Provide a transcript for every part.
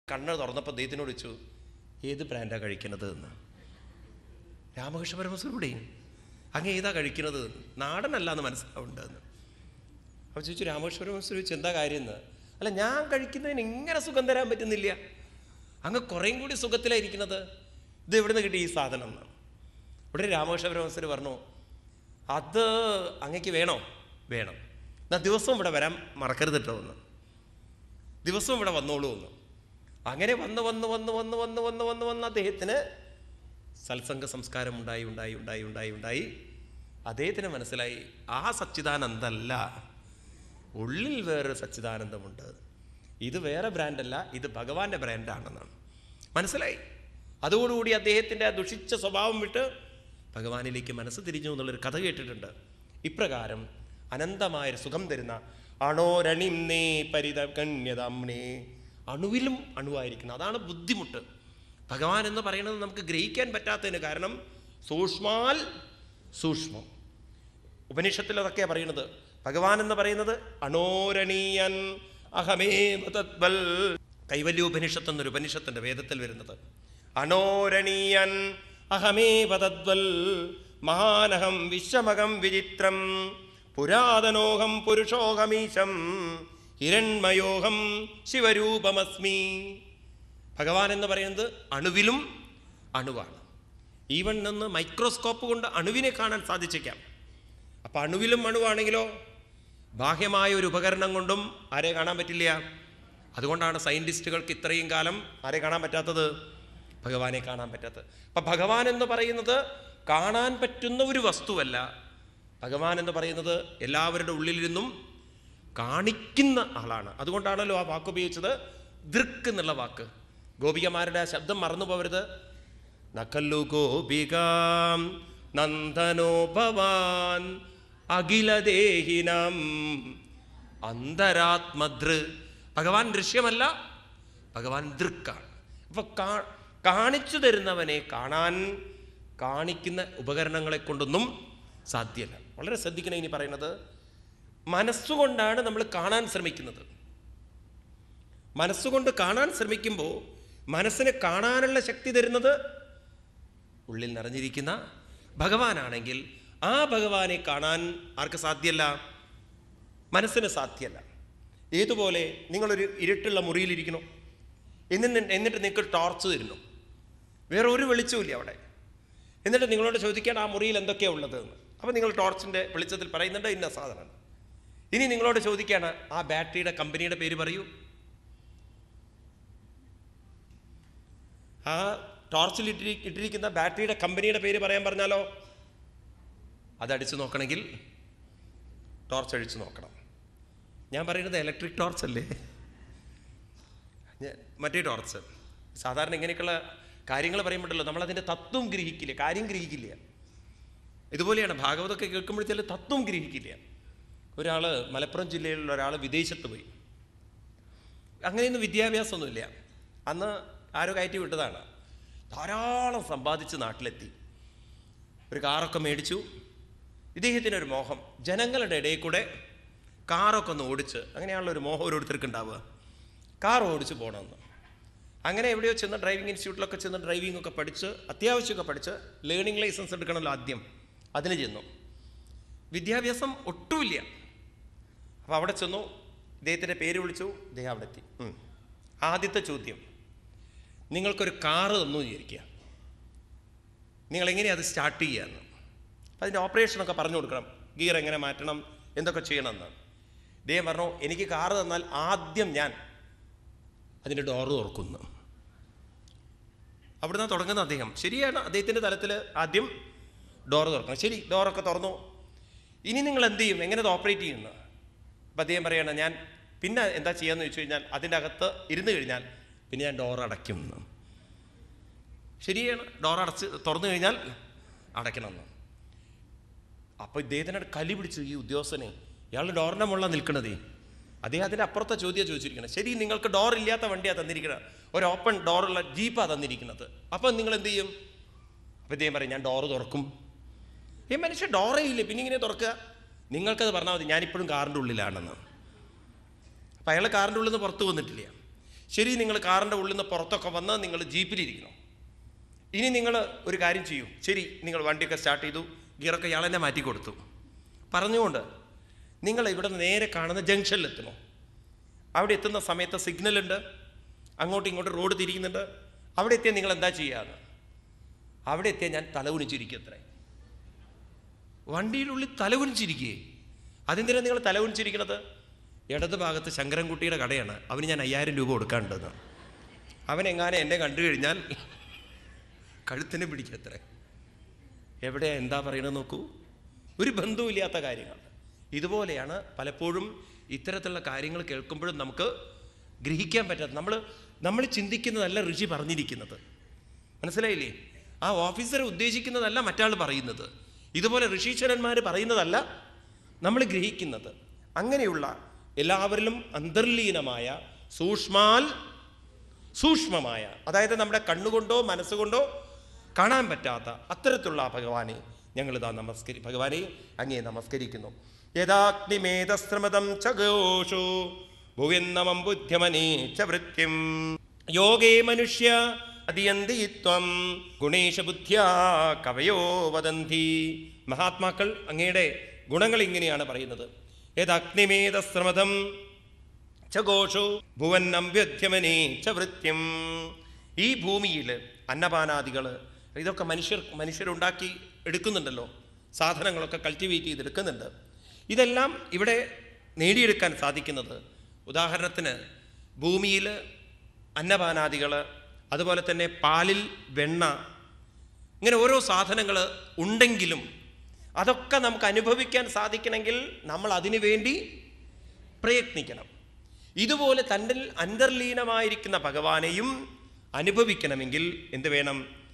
കണ്ണ് തുറന്നപ്പോൾ ദൈവത്തിനോട് ചോദിച്ചു ഏത് ബ്രാൻഡാണ് കഴിക്കുന്നത് എന്ന് രാമകൃഷ്ണ പരമസ്വരൂടെയും അങ്ങ് ഏതാ കഴിക്കുന്നത് നാടനല്ല എന്ന് മനസ്സിലാവുന്നുണ്ട് എന്ന് അപ്പോൾ ചോദിച്ചു രാമകൃഷ്ണ പരമസ്വരം ചോദിച്ചു എന്താ കാര്യം എന്ന് അല്ല ഞാൻ കഴിക്കുന്നതിന് ഇങ്ങനെ സുഖം തരാൻ പറ്റുന്നില്ല അങ്ങ് കുറേയും കൂടി സുഖത്തിലായിരിക്കുന്നത് ഇത് എവിടെ നിന്ന് കിട്ടി ഈ സാധനം എന്ന് ഉടനെ രാമകൃഷ്ണ പരമസ്വര് പറഞ്ഞു അത് അങ്ങക്ക് വേണോ വേണം എന്നാ ദിവസവും ഇവിടെ വരാൻ മറക്കരുത് കേട്ടോ എന്ന് ദിവസവും ഇവിടെ വന്നോളൂ എന്ന് അങ്ങനെ വന്ന് വന്ന് വന്ന് വന്ന് വന്ന് വന്ന് വന്ന് വന്ന് അദ്ദേഹത്തിന് സത്സംഗ സംസ്കാരം ഉണ്ടായി ഉണ്ടായി ഉണ്ടായി ഉണ്ടായി ഉണ്ടായി അദ്ദേഹത്തിന് മനസ്സിലായി ആ സച്ചിദാനന്ദല്ല ഉള്ളിൽ വേറൊരു സച്ചിദാനന്ദമുണ്ട് ഇത് വേറെ ബ്രാൻഡല്ല ഇത് ഭഗവാന്റെ ബ്രാൻഡാണെന്നാണ് മനസ്സിലായി അതോടുകൂടി അദ്ദേഹത്തിൻ്റെ ആ ദുഷിച്ച സ്വഭാവം വിട്ട് ഭഗവാനിലേക്ക് മനസ്സ് തിരിഞ്ഞു എന്നുള്ളൊരു കഥ കേട്ടിട്ടുണ്ട് ഇപ്രകാരം അനന്തമായൊരു സുഖം തരുന്ന അണോരണിം നേ പരിതകണ്യതാംനേ അണുവിലും അണുവായിരിക്കണം അതാണ് ബുദ്ധിമുട്ട് ഭഗവാൻ എന്ന് പറയുന്നത് നമുക്ക് ഗ്രഹിക്കാൻ പറ്റാത്തതിന് കാരണം സൂക്ഷ്മാൽ സൂക്ഷ്മം ഉപനിഷത്തിൽ അതൊക്കെയാണ് പറയുന്നത് ഭഗവാൻ എന്ന് പറയുന്നത് അണോരണീയൻ അഹമേവ തദ്വൽ കൈവല്യ ഉപനിഷത്ത് എന്നൊരു ഉപനിഷത്തുണ്ട് വേദത്തിൽ വരുന്നത് അണോരണീയൻ അഹമേവ തദ്വൽ മഹാനഹം വിശ്വമകം വിചിത്രം പുരാതനോഹം പുരുഷോഹമീശം ഹിരൺമയോഹം ശിവരൂപമസ്മി ഭഗവാൻ എന്ന് പറയുന്നത് അണുവിലും അണുവാണ് ഈവൻ നിന്ന് മൈക്രോസ്കോപ്പ് കൊണ്ട് അണുവിനെ കാണാൻ സാധിച്ചേക്കാം അപ്പം അണുവിലും അണുവാണെങ്കിലോ ബാഹ്യമായ ഒരു ഉപകരണം കൊണ്ടും ആരെ കാണാൻ പറ്റില്ല അതുകൊണ്ടാണ് സയൻറ്റിസ്റ്റുകൾക്ക് ഇത്രയും കാലം ആരെ കാണാൻ പറ്റാത്തത് ഭഗവാനെ കാണാൻ പറ്റാത്തത് അപ്പം ഭഗവാൻ എന്ന് പറയുന്നത് കാണാൻ പറ്റുന്ന ഒരു വസ്തുവല്ല ഭഗവാൻ എന്ന് പറയുന്നത് എല്ലാവരുടെ ഉള്ളിലിരുന്നും കാണിക്കുന്ന ആളാണ് അതുകൊണ്ടാണല്ലോ ആ വാക്ക് ഉപയോഗിച്ചത് ദൃക്ക് എന്നുള്ള വാക്ക് ഗോപികമാരുടെ ആ ശബ്ദം മറന്നു പോകരുത് നഖല്ലു ഗോപികാം നന്ദനോ ഭവാൻ അഖിലദേഹിനം അന്തരാത്മദൃ ഭഗവാൻ ദൃശ്യമല്ല ഭഗവാൻ ദൃക്കാണ് അപ്പൊ കാ- കാണിച്ചു തരുന്നവനെ കാണാൻ കാണിക്കുന്ന ഉപകരണങ്ങളെ കൊണ്ടൊന്നും സാധ്യമല്ല വളരെ ശ്രദ്ധിക്കണം ഇനി പറയുന്നത് മനസ്സുകൊണ്ടാണ് നമ്മൾ കാണാൻ ശ്രമിക്കുന്നത് മനസ്സുകൊണ്ട് കാണാൻ ശ്രമിക്കുമ്പോൾ മനസ്സിന് കാണാനുള്ള ശക്തി തരുന്നത് ഉള്ളിൽ നിറഞ്ഞിരിക്കുന്ന ഭഗവാനാണെങ്കിൽ ആ ഭഗവാനെ കാണാൻ ആർക്ക് സാധ്യമല്ല മനസ്സിന് സാധ്യമല്ല ഏതുപോലെ നിങ്ങളൊരു ഇരുട്ടുള്ള മുറിയിലിരിക്കണോ എന്നിട്ട് എന്നിട്ട് നിങ്ങൾക്ക് ടോർച്ച് തരുന്നു വേറെ ഒരു വെളിച്ചമില്ല അവിടെ എന്നിട്ട് നിങ്ങളോട് ചോദിക്കാൻ ആ മുറിയിൽ എന്തൊക്കെയാണ് ഉള്ളത് എന്ന് അപ്പോൾ നിങ്ങൾ ടോർച്ചിൻ്റെ വെളിച്ചത്തിൽ പറയുന്നുണ്ട് ഇന്ന സാധനം ഇനി നിങ്ങളോട് ചോദിക്കുകയാണ് ആ ബാറ്ററിയുടെ കമ്പനിയുടെ പേര് പറയൂ ആ ടോർച്ചിൽ ഇട്ടിരി ഇട്ടിരിക്കുന്ന ബാറ്ററിയുടെ കമ്പനിയുടെ പേര് പറയാൻ പറഞ്ഞാലോ അതടിച്ചു നോക്കണമെങ്കിൽ ടോർച്ച് അടിച്ചു നോക്കണം ഞാൻ പറയുന്നത് ഇലക്ട്രിക് ടോർച്ച് അല്ലേ ഞാൻ- മറ്റേ ടോർച്ച് സാധാരണ ഇങ്ങനെയൊക്കെയുള്ള കാര്യങ്ങൾ പറയുമ്പോഴല്ലോ നമ്മളതിൻ്റെ തത്വം ഗ്രഹിക്കില്ല കാര്യം ഗ്രഹിക്കില്ല ഇതുപോലെയാണ് ഭാഗവതമൊക്കെ കേൾക്കുമ്പോഴത്തേലും തത്വം ഗ്രഹിക്കില്ല ഒരാൾ മലപ്പുറം ജില്ലയിലുള്ള ഒരാൾ വിദേശത്ത് പോയി അങ്ങനെയൊന്നും വിദ്യാഭ്യാസമൊന്നുമില്ല അന്ന് ആരോ കയറ്റി വിട്ടതാണ് ധാരാളം സമ്പാദിച്ച് നാട്ടിലെത്തി ഒരു കാറൊക്കെ മേടിച്ചു ഇദ്ദേഹത്തിനൊരു മോഹം ജനങ്ങളുടെ ഇടയിൽ കൂടെ കാറൊക്കെ ഒന്ന് ഓടിച്ച് അങ്ങനെയാണല്ലോ ഒരു മോഹം ഓരോരുത്തർക്ക് ഉണ്ടാവുക കാർ ഓടിച്ച് പോകണമെന്ന് അങ്ങനെ എവിടെയോ ചെന്ന് ഡ്രൈവിംഗ് ഇൻസ്റ്റിറ്റ്യൂട്ടിലൊക്കെ ചെന്ന് ഡ്രൈവിംഗ് ഒക്കെ പഠിച്ച് അത്യാവശ്യമൊക്കെ പഠിച്ച് ലേണിംഗ് ലൈസൻസ് എടുക്കണമല്ലോ ആദ്യം അതിന് ചെന്നു വിദ്യാഭ്യാസം ഒട്ടുമില്ല അപ്പോൾ അവിടെ ചെന്നു ഇദ്ദേഹത്തിൻ്റെ പേര് വിളിച്ചു ഇദ്ദേഹം അവിടെ എത്തി ഉം. ആദ്യത്തെ ചോദ്യം നിങ്ങൾക്കൊരു കാറ് തന്നു വിചാരിക്കുക നിങ്ങൾ എങ്ങനെയാണ് അത് സ്റ്റാർട്ട് ചെയ്യാന്ന് അപ്പം അതിൻ്റെ ഓപ്പറേഷനൊക്കെ പറഞ്ഞു കൊടുക്കണം ഗിയർ എങ്ങനെ മാറ്റണം എന്തൊക്കെ ചെയ്യണമെന്ന് ഇദ്ദേഹം പറഞ്ഞു എനിക്ക് കാറ് തന്നാൽ ആദ്യം ഞാൻ അതിൻ്റെ ഡോറ് തുറക്കുന്നു അവിടുന്ന് തുടങ്ങുന്ന അദ്ദേഹം ശരിയാണ് അദ്ദേഹത്തിൻ്റെ തലത്തിൽ ആദ്യം ഡോറ് തുറക്കണം ശരി ഡോറൊക്കെ തുറന്നു ഇനി നിങ്ങൾ എന്ത് ചെയ്യും എങ്ങനെ അത് ഓപ്പറേറ്റ് ചെയ്യുന്നു അപ്പം അദ്ദേഹം പറയണം ഞാൻ പിന്നെ എന്താ ചെയ്യാന്ന് ചോദിച്ചു കഴിഞ്ഞാൽ അതിൻ്റെ അകത്ത് ഇരുന്ന് കഴിഞ്ഞാൽ പിന്നെ ഞാൻ ഡോർ അടയ്ക്കും എന്ന് ശരിയാണ് ഡോർ അടച്ച് തുറന്നു കഴിഞ്ഞാൽ അടയ്ക്കണമെന്ന് അപ്പോൾ ഇദ്ദേഹത്തിനോട് കലി പിടിച്ചു ഈ ഉദ്യോഗസ്ഥനെ ഇയാൾ ഡോറിൻ്റെ മുകളിലാണ് നിൽക്കണതേ അദ്ദേഹം അതിൻ്റെ അപ്പുറത്തെ ചോദ്യം ചോദിച്ചിരിക്കണം ശരി നിങ്ങൾക്ക് ഡോർ ഇല്ലാത്ത വണ്ടിയാണ് തന്നിരിക്കുന്നത് ഒരു ഓപ്പൺ ഡോറുള്ള ജീപ്പാണ് തന്നിരിക്കുന്നത് അപ്പം നിങ്ങൾ എന്ത് ചെയ്യും അപ്പം ഇദ്ദേഹം പറയും ഞാൻ ഡോറ് തുറക്കും ഈ മനുഷ്യൻ ഡോറേ ഇല്ലേ പിന്നെ ഇങ്ങനെ തുറക്കുക നിങ്ങൾക്കത് പറഞ്ഞാൽ മതി ഞാനിപ്പോഴും കാറിൻ്റെ ഉള്ളിലാണെന്ന് അപ്പം അയാൾ കാറിൻ്റെ ഉള്ളിൽ നിന്ന് പുറത്ത് വന്നിട്ടില്ല ശരി നിങ്ങൾ കാറിൻ്റെ ഉള്ളിൽ നിന്ന് പുറത്തൊക്കെ വന്ന് നിങ്ങൾ ജീപ്പിലിരിക്കണം ഇനി നിങ്ങൾ ഒരു കാര്യം ചെയ്യൂ ശരി നിങ്ങൾ വണ്ടിയൊക്കെ സ്റ്റാർട്ട് ചെയ്തു ഗിയറൊക്കെ ഇയാളെന്നെ മാറ്റി കൊടുത്തു പറഞ്ഞുകൊണ്ട് നിങ്ങൾ ഇവിടെ നിന്ന് നേരെ കാണുന്ന ജംഗ്ഷനിലെത്തണോ അവിടെ എത്തുന്ന സമയത്ത് സിഗ്നൽ ഉണ്ട് അങ്ങോട്ടും ഇങ്ങോട്ടും റോഡ് തിരിക്കുന്നുണ്ട് അവിടെ എത്തിയാൽ നിങ്ങൾ എന്താ ചെയ്യാന്ന് അവിടെ എത്തിയാൽ ഞാൻ തലകുനിച്ചിരിക്കത്രേ വണ്ടിയിലുള്ളിൽ തലകുനിച്ചിരിക്കേ അതെന്തിനാണ് നിങ്ങൾ തലകുനിച്ചിരിക്കണത് ഇടത് ഭാഗത്ത് ശങ്കരൻകുട്ടിയുടെ കടയാണ് അവന് ഞാൻ അയ്യായിരം രൂപ കൊടുക്കാനുണ്ടെന്ന് അവൻ എങ്ങാനും എന്നെ കണ്ടു കഴിഞ്ഞാൽ കഴുത്തിന് പിടിക്കത്രേ എവിടെയാ എന്താ പറയണത് നോക്കൂ ഒരു ബന്ധവുമില്ലാത്ത കാര്യങ്ങൾ ഇതുപോലെയാണ് പലപ്പോഴും ഇത്തരത്തിലുള്ള കാര്യങ്ങൾ കേൾക്കുമ്പോഴും നമുക്ക് ഗ്രഹിക്കാൻ പറ്റാത്ത നമ്മൾ നമ്മൾ ചിന്തിക്കുന്നതല്ല ഋഷി പറഞ്ഞിരിക്കുന്നത് മനസ്സിലായില്ലേ ആ ഓഫീസറെ ഉദ്ദേശിക്കുന്നതല്ല മറ്റാൾ പറയുന്നത് ഇതുപോലെ ഋഷീശ്വരന്മാർ പറയുന്നതല്ല നമ്മൾ ഗ്രഹിക്കുന്നത് അങ്ങനെയുള്ള എല്ലാവരിലും അന്തർലീനമായ സൂക്ഷ്മാൽ സൂക്ഷ്മമായ അതായത് നമ്മുടെ കണ്ണുകൊണ്ടോ മനസ്സുകൊണ്ടോ കാണാൻ പറ്റാത്ത അത്തരത്തിലുള്ള ആ ഭഗവാനെ ഞങ്ങളിതാ നമസ്കരി ഭഗവാനെ അങ്ങേ നമസ്കരിക്കുന്നു യഥാഗ്നിമേതശ്രമതം ചഘോഷോ ഭുവന്നമം ബുദ്ധ്യമനേ ച വൃത്യം യോഗേ മനുഷ്യ അതിയന്തി ത്വം ഗുണേശ ബുദ്ധ്യാ കവയോ വദന്തി മഹാത്മാക്കൾ അങ്ങയുടെ ഗുണങ്ങൾ ഇങ്ങനെയാണ് പറയുന്നത് യഥഗ്നിമേതശ്രമതം ചഘോഷോ ഭുവന്നംവ്യധ്യമനേ ച വൃത്യം ഈ ഭൂമിയിൽ അന്നപാനാദികൾ ഇതൊക്കെ മനുഷ്യർ മനുഷ്യരുണ്ടാക്കി എടുക്കുന്നുണ്ടല്ലോ സാധനങ്ങളൊക്കെ കൾട്ടിവേറ്റ് ചെയ്തെടുക്കുന്നുണ്ട് ഇതെല്ലാം ഇവിടെ നേടിയെടുക്കാൻ സാധിക്കുന്നത് ഉദാഹരണത്തിന് ഭൂമിയിൽ അന്നപാനാദികൾ അതുപോലെ തന്നെ പാലിൽ വെണ്ണ ഇങ്ങനെ ഓരോ സാധനങ്ങൾ ഉണ്ടെങ്കിലും അതൊക്കെ നമുക്ക് അനുഭവിക്കാൻ സാധിക്കണമെങ്കിൽ നമ്മൾ അതിനു വേണ്ടി പ്രയത്നിക്കണം ഇതുപോലെ തൻ്റെ അന്തർലീനമായിരിക്കുന്ന ഭഗവാനെയും അനുഭവിക്കണമെങ്കിൽ എന്ത് വേണം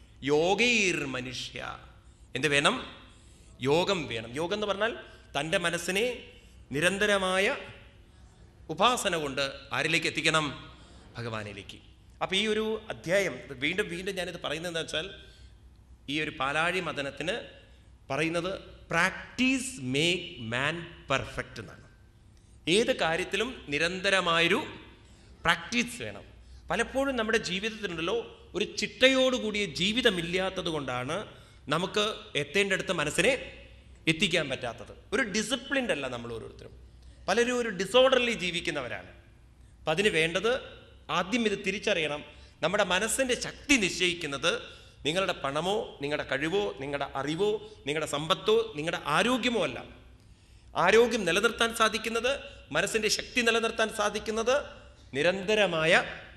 യോഗീർ മനുഷ്യ എന്ത് വേണം യോഗം വേണം യോഗം എന്ന് പറഞ്ഞാൽ തൻ്റെ മനസ്സിനെ നിരന്തരമായ ഉപാസന കൊണ്ട് ആരിലേക്ക് എത്തിക്കണം ഭഗവാനിലേക്ക് അപ്പോൾ ഈ ഒരു അധ്യായം ഇത് വീണ്ടും വീണ്ടും ഞാനിത് പറയുന്നത് എന്താ വെച്ചാൽ ഈ ഒരു പാലാഴി മദനത്തിന് പറയുന്നത് പ്രാക്ടീസ് മേക്ക് മാൻ പെർഫെക്റ്റ് എന്നാണ് ഏത് കാര്യത്തിലും നിരന്തരമായൊരു പ്രാക്ടീസ് വേണം പലപ്പോഴും നമ്മുടെ ജീവിതത്തിലുണ്ടല്ലോ ഒരു ചിട്ടയോടുകൂടിയ ജീവിതമില്ലാത്തത് കൊണ്ടാണ് നമുക്ക് എത്തേണ്ടടുത്ത് മനസ്സിനെ എത്തിക്കാൻ പറ്റാത്തത് ഒരു ഡിസിപ്ലിൻഡ് അല്ല നമ്മൾ ഓരോരുത്തരും പലരും ഒരു ഡിസോർഡർലി ജീവിക്കുന്നവരാണ് അപ്പം അതിന് വേണ്ടത് ആദ്യം ഇത് തിരിച്ചറിയണം നമ്മുടെ മനസ്സിൻ്റെ ശക്തി നിശ്ചയിക്കുന്നത് നിങ്ങളുടെ പണമോ നിങ്ങളുടെ കഴിവോ നിങ്ങളുടെ അറിവോ നിങ്ങളുടെ സമ്പത്തോ നിങ്ങളുടെ ആരോഗ്യമോ അല്ല ആരോഗ്യം നിലനിർത്താൻ സാധിക്കുന്നത് മനസ്സിൻ്റെ ശക്തി നിലനിർത്താൻ സാധിക്കുന്നത് നിരന്തരമായ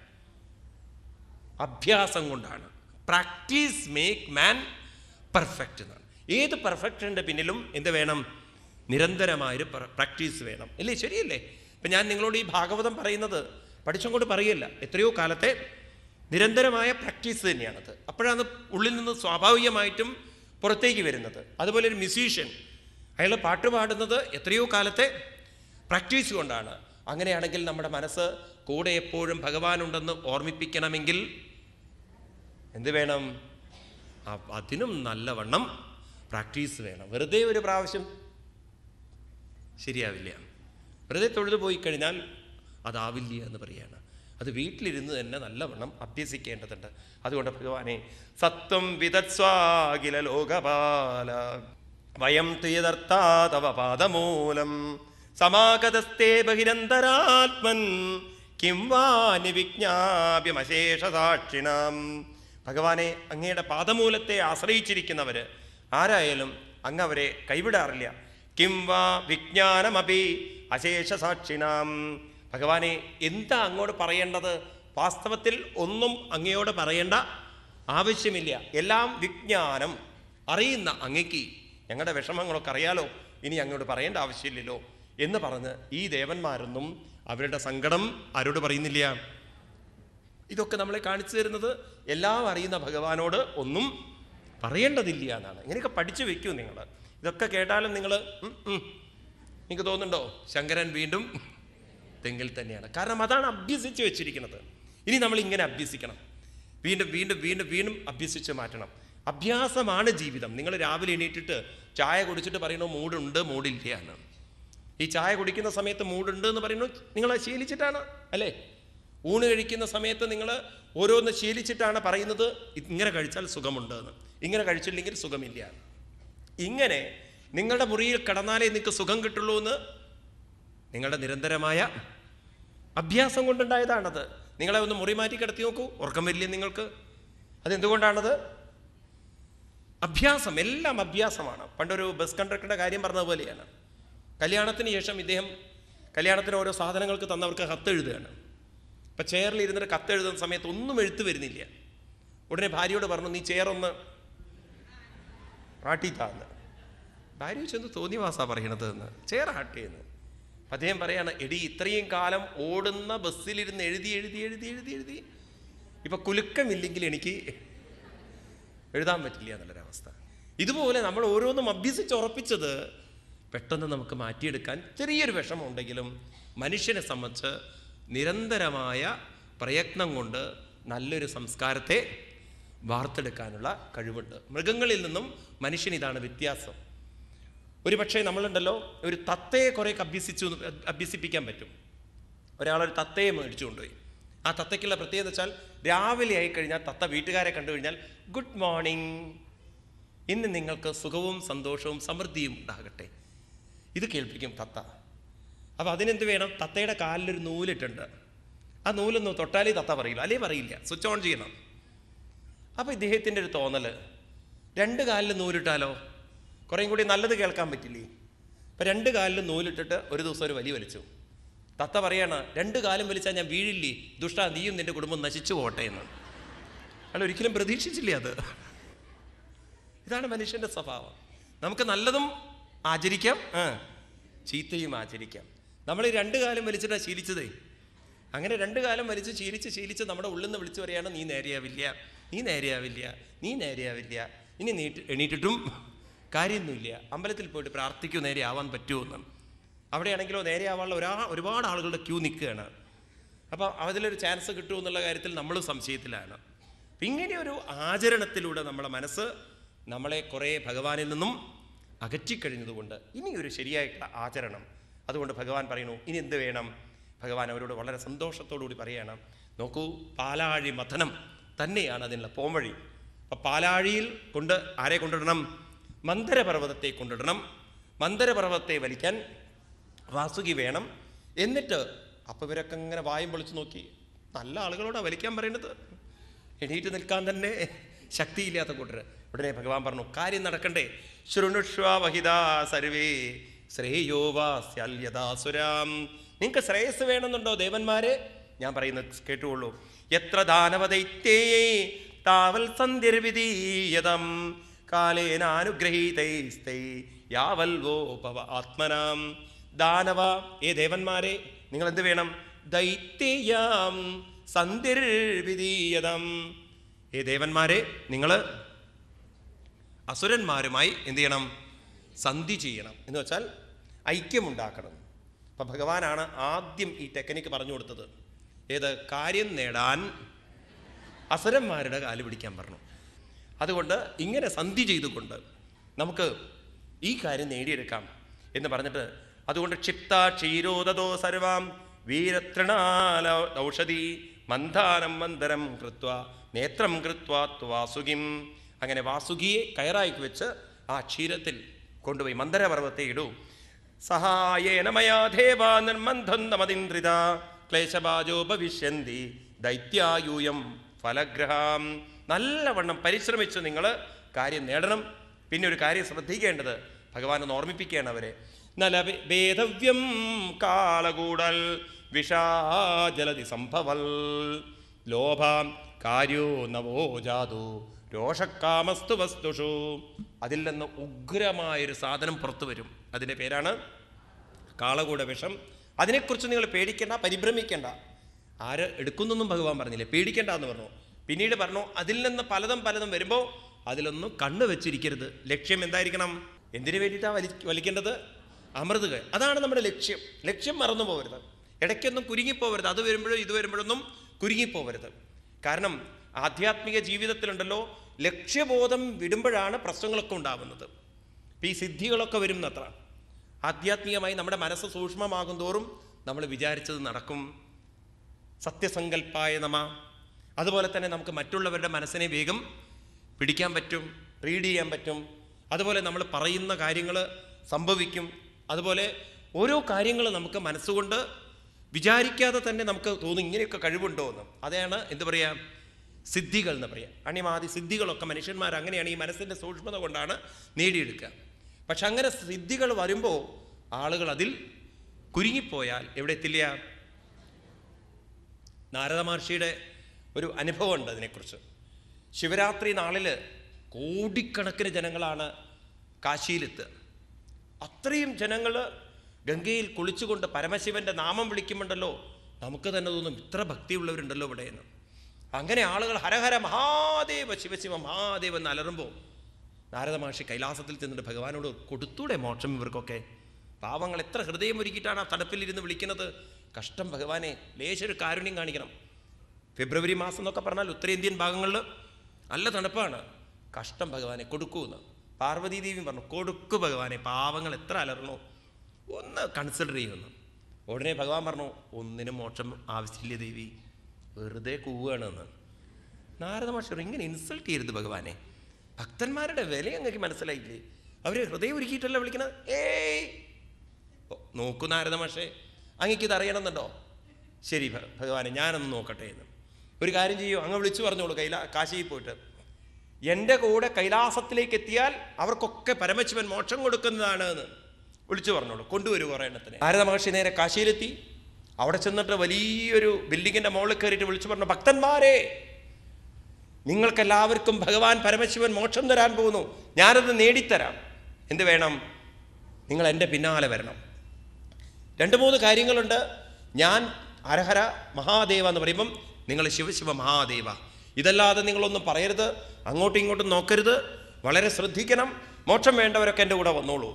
അഭ്യാസം കൊണ്ടാണ് പ്രാക്ടീസ് മേക്ക് മാൻ പെർഫെക്റ്റ് എന്നാണ് ഏത് പെർഫെക്ഷൻ്റെ പിന്നിലും എന്ത് വേണം നിരന്തരമായൊരു പ്രാക്ടീസ് വേണം അല്ലേ ശരിയല്ലേ ഇപ്പം ഞാൻ നിങ്ങളോട് ഈ ഭാഗവതം പറയുന്നത് പഠിച്ചുകൊണ്ട് പറയല്ല എത്രയോ കാലത്തെ നിരന്തരമായ പ്രാക്ടീസ് തന്നെയാണത് അപ്പോഴാണ് ഉള്ളിൽ നിന്ന് സ്വാഭാവികമായിട്ടും പുറത്തേക്ക് വരുന്നത് അതുപോലെ ഒരു മ്യൂസീഷ്യൻ അയാൾ പാട്ട് പാടുന്നത് എത്രയോ കാലത്തെ പ്രാക്ടീസ് കൊണ്ടാണ് അങ്ങനെയാണെങ്കിൽ നമ്മുടെ മനസ്സ് കൂടെ എപ്പോഴും ഭഗവാനുണ്ടെന്ന് ഓർമ്മിപ്പിക്കണമെങ്കിൽ എന്ത് വേണം ആ- അതിനും നല്ലവണ്ണം പ്രാക്ടീസ് വേണം വെറുതെ ഒരു പ്രാവശ്യം ശരിയാവില്ല വെറുതെ തൊഴുതു പോയി കഴിഞ്ഞാൽ അതാവില്ല എന്ന് പറയാണ് അത് വീട്ടിലിരുന്ന് തന്നെ നല്ലവണ്ണം അഭ്യസിക്കേണ്ടതുണ്ട് അതുകൊണ്ട് ഭഗവാനെ സത്വം വിതത്സ്വാകില ലോകപാല വയം തുയതർത്താ തവ പാദമൂലം സമാഗതസ്തേ ബഹിരന്തരാത്മൻ കിം വാനി വിജ്ഞാപ്യമശേഷസാക്ഷിണാം ഭഗവാനെ അങ്ങയുടെ പാദമൂലത്തെ ആശ്രയിച്ചിരിക്കുന്നവര് ആരായാലും അങ്ങ് അവരെ കൈവിടാറില്ല കിം വാ വിജ്ഞാനമപി അശേഷസാക്ഷിണാം ഭഗവാനെ എന്താ അങ്ങോട്ട് പറയേണ്ടത് വാസ്തവത്തിൽ ഒന്നും അങ്ങയോട് പറയേണ്ട ആവശ്യമില്ല എല്ലാം വിജ്ഞാനം അറിയുന്ന അങ്ങയ്ക്ക് ഞങ്ങളുടെ വിഷമങ്ങളൊക്കെ അറിയാലോ ഇനി അങ്ങോട്ട് പറയേണ്ട ആവശ്യമില്ലല്ലോ എന്ന് പറഞ്ഞ് ഈ ദേവന്മാരൊന്നും അവരുടെ സങ്കടം ആരോട് പറയുന്നില്ല ഇതൊക്കെ നമ്മളെ കാണിച്ചു തരുന്നത് എല്ലാം അറിയുന്ന ഭഗവാനോട് ഒന്നും പറയേണ്ടതില്ല എന്നാണ് ഇങ്ങനെയൊക്കെ പഠിച്ചു വെക്കൂ നിങ്ങൾ ഇതൊക്കെ കേട്ടാലും നിങ്ങൾ നിങ്ങൾക്ക് തോന്നുന്നുണ്ടോ ശങ്കരൻ വീണ്ടും തെങ്ങിൽ തന്നെയാണ് കാരണം അതാണ് അഭ്യസിച്ച് വെച്ചിരിക്കുന്നത് ഇനി നമ്മൾ ഇങ്ങനെ അഭ്യസിക്കണം വീണ്ടും വീണ്ടും വീണ്ടും വീണ്ടും അഭ്യസിച്ച് മാറ്റണം അഭ്യാസമാണ് ജീവിതം നിങ്ങൾ രാവിലെ എണീറ്റിട്ട് ചായ കുടിച്ചിട്ട് പറയുന്നു മൂടുണ്ട് മൂടില്ല എന്ന് ഈ ചായ കുടിക്കുന്ന സമയത്ത് മൂടുണ്ട് എന്ന് പറയുന്നു നിങ്ങൾ അത് ശീലിച്ചിട്ടാണ് അല്ലേ ഊണ് കഴിക്കുന്ന സമയത്ത് നിങ്ങൾ ഓരോന്ന് ശീലിച്ചിട്ടാണ് പറയുന്നത് ഇങ്ങനെ കഴിച്ചാൽ സുഖമുണ്ട് എന്ന് ഇങ്ങനെ കഴിച്ചില്ലെങ്കിൽ സുഖമില്ല ഇങ്ങനെ നിങ്ങളുടെ മുറിയിൽ കടന്നാലേ നിങ്ങൾക്ക് സുഖം കിട്ടുള്ളൂ എന്ന് നിങ്ങളുടെ നിരന്തരമായ അഭ്യാസം കൊണ്ടുണ്ടായതാണത് നിങ്ങളെ ഒന്ന് മുറി മാറ്റി കിടത്തി നോക്കൂ ഉറക്കം വരില്ലേ നിങ്ങൾക്ക് അതെന്തുകൊണ്ടാണത് അഭ്യാസം എല്ലാം അഭ്യാസമാണ് പണ്ടൊരു ബസ് കണ്ടക്ടറുടെ കാര്യം പറഞ്ഞതുപോലെയാണ് കല്യാണത്തിന് ശേഷം ഇദ്ദേഹം കല്യാണത്തിന് ഓരോ സാധനങ്ങൾക്ക് തന്നവർക്ക് കത്തെഴുതുകയാണ് ഇപ്പം ചെയറിൽ ഇരുന്നിട്ട് കത്തെഴുതുന്ന സമയത്ത് ഒന്നും എഴുത്ത് വരുന്നില്ല ഉടനെ ഭാര്യയോട് പറഞ്ഞു നീ ചെയർ ഒന്ന് ആട്ടിത്താന്ന് ഭാര്യ ചെന്ന് തോന്നിവാസാ പറയണത് എന്ന് ചെയർ ആട്ടിയെന്ന് അപ്പം അദ്ദേഹം പറയാണ് എടി ഇത്രയും കാലം ഓടുന്ന ബസ്സിലിരുന്ന് എഴുതി എഴുതി എഴുതി എഴുതി എഴുതി ഇപ്പൊ കുലുക്കമില്ലെങ്കിൽ എനിക്ക് എഴുതാൻ പറ്റില്ല എന്നുള്ളൊരവസ്ഥ ഇതുപോലെ നമ്മൾ ഓരോന്നും അഭ്യസിച്ച് ഉറപ്പിച്ചത് പെട്ടെന്ന് നമുക്ക് മാറ്റിയെടുക്കാൻ ചെറിയൊരു വിഷമം ഉണ്ടെങ്കിലും മനുഷ്യനെ സംബന്ധിച്ച് നിരന്തരമായ പ്രയത്നം കൊണ്ട് നല്ലൊരു സംസ്കാരത്തെ വാർത്തെടുക്കാനുള്ള കഴിവുണ്ട് മൃഗങ്ങളിൽ നിന്നും മനുഷ്യന് ഇതാണ് വ്യത്യാസം ഒരു പക്ഷേ നമ്മളുണ്ടല്ലോ ഒരു തത്തയെ കുറേ അഭ്യസിച്ചു അഭ്യസിപ്പിക്കാൻ പറ്റും ഒരാളൊരു തത്തയെ മേടിച്ചു കൊണ്ടുപോയി ആ തത്തയ്ക്കുള്ള പ്രത്യേകത വെച്ചാൽ രാവിലെ ആയി കഴിഞ്ഞാൽ തത്ത വീട്ടുകാരെ കണ്ടു കഴിഞ്ഞാൽ ഗുഡ് മോർണിംഗ് ഇന്ന് നിങ്ങൾക്ക് സുഖവും സന്തോഷവും സമൃദ്ധിയും ഉണ്ടാകട്ടെ ഇത് കേൾപ്പിക്കും തത്ത അപ്പോൾ അതിനെന്ത് വേണം തത്തയുടെ കാലിലൊരു നൂലിട്ടുണ്ട് ആ നൂലൊന്ന് തൊട്ടാലേ തത്ത പറയില്ല അല്ലേ പറയില്ല സ്വിച്ച് ഓൺ ചെയ്യണം അപ്പോൾ ഇദ്ദേഹത്തിൻ്റെ ഒരു തോന്നൽ രണ്ട് കാലിൽ നൂലിട്ടാലോ കുറേയും കൂടി നല്ലത് കേൾക്കാൻ പറ്റില്ലേ അപ്പം രണ്ട് കാലിൽ നൂലിട്ടിട്ട് ഒരു ദിവസം ഒരു വലി വലിച്ചു തത്ത പറയാണ് രണ്ട് കാലം വലിച്ചാൽ ഞാൻ വീഴില്ലേ ദുഷ്ട നീയും നിന്റെ കുടുംബം നശിച്ചു പോട്ടെ എന്ന് അയാൾ ഒരിക്കലും പ്രതീക്ഷിച്ചില്ലേ അത് ഇതാണ് മനുഷ്യന്റെ സ്വഭാവം നമുക്ക് നല്ലതും ആചരിക്കാം ആ ചീത്തയും ആചരിക്കാം നമ്മൾ ഈ രണ്ട് കാലം വലിച്ചിട്ടാണ് ശീലിച്ചതേ അങ്ങനെ രണ്ട് കാലം വലിച്ച് ശീലിച്ച് ശീലിച്ച് നമ്മുടെ ഉള്ളിൽ നിന്ന് വിളിച്ചു പറയാണ് നീ നേരെയാവില്ല നീ നേരെയാവില്ല നീ നേരെയാവില്ല ഇനി നീട്ട് എണീറ്റിട്ടും കാര്യമൊന്നുമില്ല അമ്പലത്തിൽ പോയിട്ട് പ്രാർത്ഥിക്കൂ നേരെ ആവാൻ പറ്റുമോ എന്ന് അവിടെയാണെങ്കിലോ നേരെ ആവാനുള്ള ഒരാ ഒരുപാട് ആളുകളുടെ ക്യൂ നിൽക്കുകയാണ് അപ്പോൾ അതിലൊരു ചാൻസ് കിട്ടുമോ എന്നുള്ള കാര്യത്തിൽ നമ്മൾ സംശയത്തിലാണ് അപ്പം ഇങ്ങനെ ഒരു ആചരണത്തിലൂടെ നമ്മുടെ മനസ്സ് നമ്മളെ കുറേ ഭഗവാനിൽ നിന്നും അകറ്റിക്കഴിഞ്ഞതുകൊണ്ട് ഇനി ഒരു ശരിയായിട്ടുള്ള ആചരണം അതുകൊണ്ട് ഭഗവാൻ പറയുന്നു ഇനി എന്ത് വേണം ഭഗവാൻ അവരോട് വളരെ സന്തോഷത്തോടുകൂടി പറയണം നോക്കൂ പാലാഴി മഥനം തന്നെയാണ് അതിനുള്ള പോംവഴി അപ്പം പാലാഴിയിൽ കൊണ്ട് ആരെ കൊണ്ടിടണം മന്ദരപർവ്വതത്തെ കൊണ്ടിടണം മന്ദരപർവ്വതത്തെ വലിക്കാൻ വാസുകി വേണം എന്നിട്ട് അപ്പം ഇവരൊക്കെ ഇങ്ങനെ വായും പൊളിച്ച് നോക്കി നല്ല ആളുകളോടാണ് വലിക്കാൻ പറയുന്നത് എണീറ്റ് നിൽക്കാൻ തന്നെ ശക്തിയില്ലാത്ത കൂട്ടർ ഉടനെ ഭഗവാൻ പറഞ്ഞു കാര്യം നടക്കണ്ടേ ശൃണുഷ്വാവഹിതാ സർവേ ശ്രേയോ വാസ്യല്യതാസുരാം നിങ്ങൾക്ക് ശ്രേയസ് വേണമെന്നുണ്ടോ ദേവന്മാരെ ഞാൻ പറയുന്നത് കേട്ടുകൊള്ളൂ എത്ര ദാനവദൈത്യേ താവൽ സന്ധിർവിധീയതം കാലേനാനുഗ്രഹീതൈസ്തൈ യാവൽവോപവ ആത്മനാം ദാനവ ഏ ദേവന്മാരെ നിങ്ങൾ എന്ത് വേണം ദൈത്യയാം സന്ധിർവിധീയതം ഏ ദേവന്മാരെ നിങ്ങൾ അസുരന്മാരുമായി എന്ത് ചെയ്യണം സന്ധി ചെയ്യണം എന്ന് വെച്ചാൽ ഐക്യമുണ്ടാക്കണം അപ്പം ഭഗവാനാണ് ആദ്യം ഈ ടെക്നിക്ക് പറഞ്ഞു കൊടുത്തത് ഏത് കാര്യം നേടാൻ അസുരന്മാരുടെ കാല് പിടിക്കാൻ പറഞ്ഞു അതുകൊണ്ട് ഇങ്ങനെ സന്ധി ചെയ്തുകൊണ്ട് നമുക്ക് ഈ കാര്യം നേടിയെടുക്കാം എന്ന് പറഞ്ഞിട്ട് അതുകൊണ്ട് ക്ഷിപ്ത ക്ഷീരോദതോ സർവാം വീരതൃണാല ഔഷധി മന്ദാനം മന്ദരം കൃത്വ നേത്രം കൃത്വ വാസുകിം അങ്ങനെ വാസുകിയെ കയറായി വെച്ച് ആ ക്ഷീരത്തിൽ കൊണ്ടുപോയി മന്ദരപർവ്വത്തെ ഇടൂ സഹായേന മയാ ദേവാ നിർമന്ധന്തമതിന്ദ്രിത ക്ലേശബാജോ ഭവിഷ്യന്തി ദൈത്യായൂയം ഫലഗ്രഹാം നല്ലവണ്ണം പരിശ്രമിച്ച് നിങ്ങൾ കാര്യം നേടണം പിന്നെ ഒരു കാര്യം ശ്രദ്ധിക്കേണ്ടത് ഭഗവാൻ ഒന്ന് ഓർമ്മിപ്പിക്കുകയാണ് അവരെ നല വേദവ്യം കാളകൂടൽ വിഷാജലതി സംഭവൽ ലോഭാം കാര്യോ നവോ ജാതു രോഷക്കാമസ്തു വസ്തുഷു അതിൽ നിന്ന് ഉഗ്രമായൊരു സാധനം പുറത്തു വരും അതിൻ്റെ പേരാണ് കാളകൂട വിഷം അതിനെക്കുറിച്ച് നിങ്ങൾ പേടിക്കേണ്ട പരിഭ്രമിക്കേണ്ട ആര് എടുക്കുന്നൊന്നും ഭഗവാൻ പറഞ്ഞില്ലേ പേടിക്കേണ്ട എന്ന് പറഞ്ഞു പിന്നീട് പറഞ്ഞു അതിൽ നിന്ന് പലതും പലതും വരുമ്പോൾ അതിലൊന്നും കണ്ണു വെച്ചിരിക്കരുത് ലക്ഷ്യം എന്തായിരിക്കണം എന്തിനു വേണ്ടിയിട്ടാണ് വലി വലിക്കേണ്ടത് അമൃതുക അതാണ് നമ്മുടെ ലക്ഷ്യം ലക്ഷ്യം മറന്നു പോകരുത് ഇടയ്ക്കൊന്നും കുരുങ്ങിപ്പോവരുത് അത് വരുമ്പോഴും ഇത് വരുമ്പോഴൊന്നും കുരുങ്ങിപ്പോവരുത് കാരണം ആധ്യാത്മിക ജീവിതത്തിലുണ്ടല്ലോ ലക്ഷ്യബോധം വിടുമ്പോഴാണ് പ്രശ്നങ്ങളൊക്കെ ഉണ്ടാവുന്നത് ഇപ്പം ഈ സിദ്ധികളൊക്കെ വരും അത്ര ആധ്യാത്മികമായി നമ്മുടെ മനസ്സ് സൂക്ഷ്മമാകും തോറും നമ്മൾ വിചാരിച്ചത് നടക്കും സത്യസങ്കല്പായ നമ അതുപോലെ തന്നെ നമുക്ക് മറ്റുള്ളവരുടെ മനസ്സിനെ വേഗം പിടിക്കാൻ പറ്റും റീഡ് ചെയ്യാൻ പറ്റും അതുപോലെ നമ്മൾ പറയുന്ന കാര്യങ്ങൾ സംഭവിക്കും അതുപോലെ ഓരോ കാര്യങ്ങൾ നമുക്ക് മനസ്സുകൊണ്ട് വിചാരിക്കാതെ തന്നെ നമുക്ക് തോന്നും ഇങ്ങനെയൊക്കെ കഴിവുണ്ടോ എന്ന് അതാണ് എന്ത് പറയാ സിദ്ധികൾ എന്ന് പറയാം അണിമാതി സിദ്ധികളൊക്കെ മനുഷ്യന്മാർ അങ്ങനെയാണ് ഈ മനസ്സിൻ്റെ സൂക്ഷ്മത കൊണ്ടാണ് നേടിയെടുക്കുക പക്ഷെ അങ്ങനെ സിദ്ധികൾ വരുമ്പോൾ ആളുകൾ അതിൽ കുരുങ്ങിപ്പോയാൽ എവിടെ എത്തില്ല നാരദ മഹർഷിയുടെ ഒരു അനുഭവമുണ്ട് അതിനെക്കുറിച്ച് ശിവരാത്രി നാളിൽ കോടിക്കണക്കിന് ജനങ്ങളാണ് കാശിയിലെത്തുക അത്രയും ജനങ്ങൾ ഗംഗയിൽ കുളിച്ചുകൊണ്ട് പരമശിവന്റെ നാമം വിളിക്കുമുണ്ടല്ലോ നമുക്ക് തന്നെ തോന്നും ഇത്ര ഭക്തിയുള്ളവരുണ്ടല്ലോ ഇവിടെ എന്ന് അങ്ങനെ ആളുകൾ ഹരഹര മഹാദേവ ശിവശിവ മഹാദേവ എന്ന് അലറുമ്പോൾ നാരദ മഹർഷി കൈലാസത്തിൽ ചെന്നിട്ട് ഭഗവാനോട് കൊടുത്തൂടെ മോക്ഷം ഇവർക്കൊക്കെ പാവങ്ങൾ എത്ര ഹൃദയം ഒരുക്കിയിട്ടാണ് ആ തണുപ്പിലിരുന്ന് വിളിക്കുന്നത് കഷ്ടം ഭഗവാനെ ലേശൊരു കാരുണ്യം കാണിക്കണം ഫെബ്രുവരി മാസം എന്നൊക്കെ പറഞ്ഞാൽ ഉത്തരേന്ത്യൻ ഭാഗങ്ങളിൽ നല്ല തണുപ്പാണ് കഷ്ടം ഭഗവാനെ കൊടുക്കൂന്ന് പാർവതി ദേവിയും പറഞ്ഞു കൊടുക്കു ഭഗവാനെ പാവങ്ങൾ എത്ര അലറണോ ഒന്ന് കൺസിഡർ ചെയ്യുമെന്ന് ഉടനെ ഭഗവാൻ പറഞ്ഞു ഒന്നിനും മോക്ഷം ആവശ്യമില്ല ദേവി വെറുതെ കൂവുകയാണെന്ന് നാരദ മാഷർ ഇങ്ങനെ ഇൻസൾട്ട് ചെയ്യരുത് ഭഗവാനെ ഭക്തന്മാരുടെ വില അങ്ങക്ക് മനസ്സിലായില്ലേ അവര് ഹൃദയം ഒരുക്കിയിട്ടല്ല വിളിക്കുന്നത് ഏയ് ഓ, നോക്കൂ നാരദ മാഷേ അങ്ങക്ക് ഇത് അറിയണമെന്നുണ്ടോ ശരി ഭ- ഭഗവാനെ ഞാനൊന്ന് നോക്കട്ടെ എന്ന് ഒരു കാര്യം ചെയ്യൂ അങ്ങ് വിളിച്ചു പറഞ്ഞോളൂ കൈലാ കാശിയിൽ പോയിട്ട് എൻ്റെ കൂടെ കൈലാസത്തിലേക്ക് എത്തിയാൽ അവർക്കൊക്കെ പരമശിവൻ മോക്ഷം കൊടുക്കുന്നതാണ് എന്ന് വിളിച്ചു പറഞ്ഞോളൂ കൊണ്ടുവരൂ കുറേ എണ്ണത്തിന് നാരദ മഹർഷി നേരെ കാശിയിലെത്തി അവിടെ ചെന്നിട്ട് വലിയൊരു ബിൽഡിങ്ങിന്റെ മുകളിൽ കയറിയിട്ട് വിളിച്ചു പറഞ്ഞു ഭക്തന്മാരെ നിങ്ങൾക്കെല്ലാവർക്കും ഭഗവാൻ പരമശിവൻ മോക്ഷം തരാൻ പോകുന്നു ഞാനത് നേടിത്തരാം എന്ത് വേണം നിങ്ങൾ എൻ്റെ പിന്നാലെ വരണം രണ്ട് മൂന്ന് കാര്യങ്ങളുണ്ട് ഞാൻ ഹരഹര മഹാദേവ എന്ന് പറയുമ്പം നിങ്ങൾ ശിവശിവ മഹാദേവ ഇതല്ലാതെ നിങ്ങളൊന്നും പറയരുത് അങ്ങോട്ടും ഇങ്ങോട്ടും നോക്കരുത് വളരെ ശ്രദ്ധിക്കണം മോക്ഷം വേണ്ടവരൊക്കെ എൻ്റെ കൂടെ വന്നോളൂ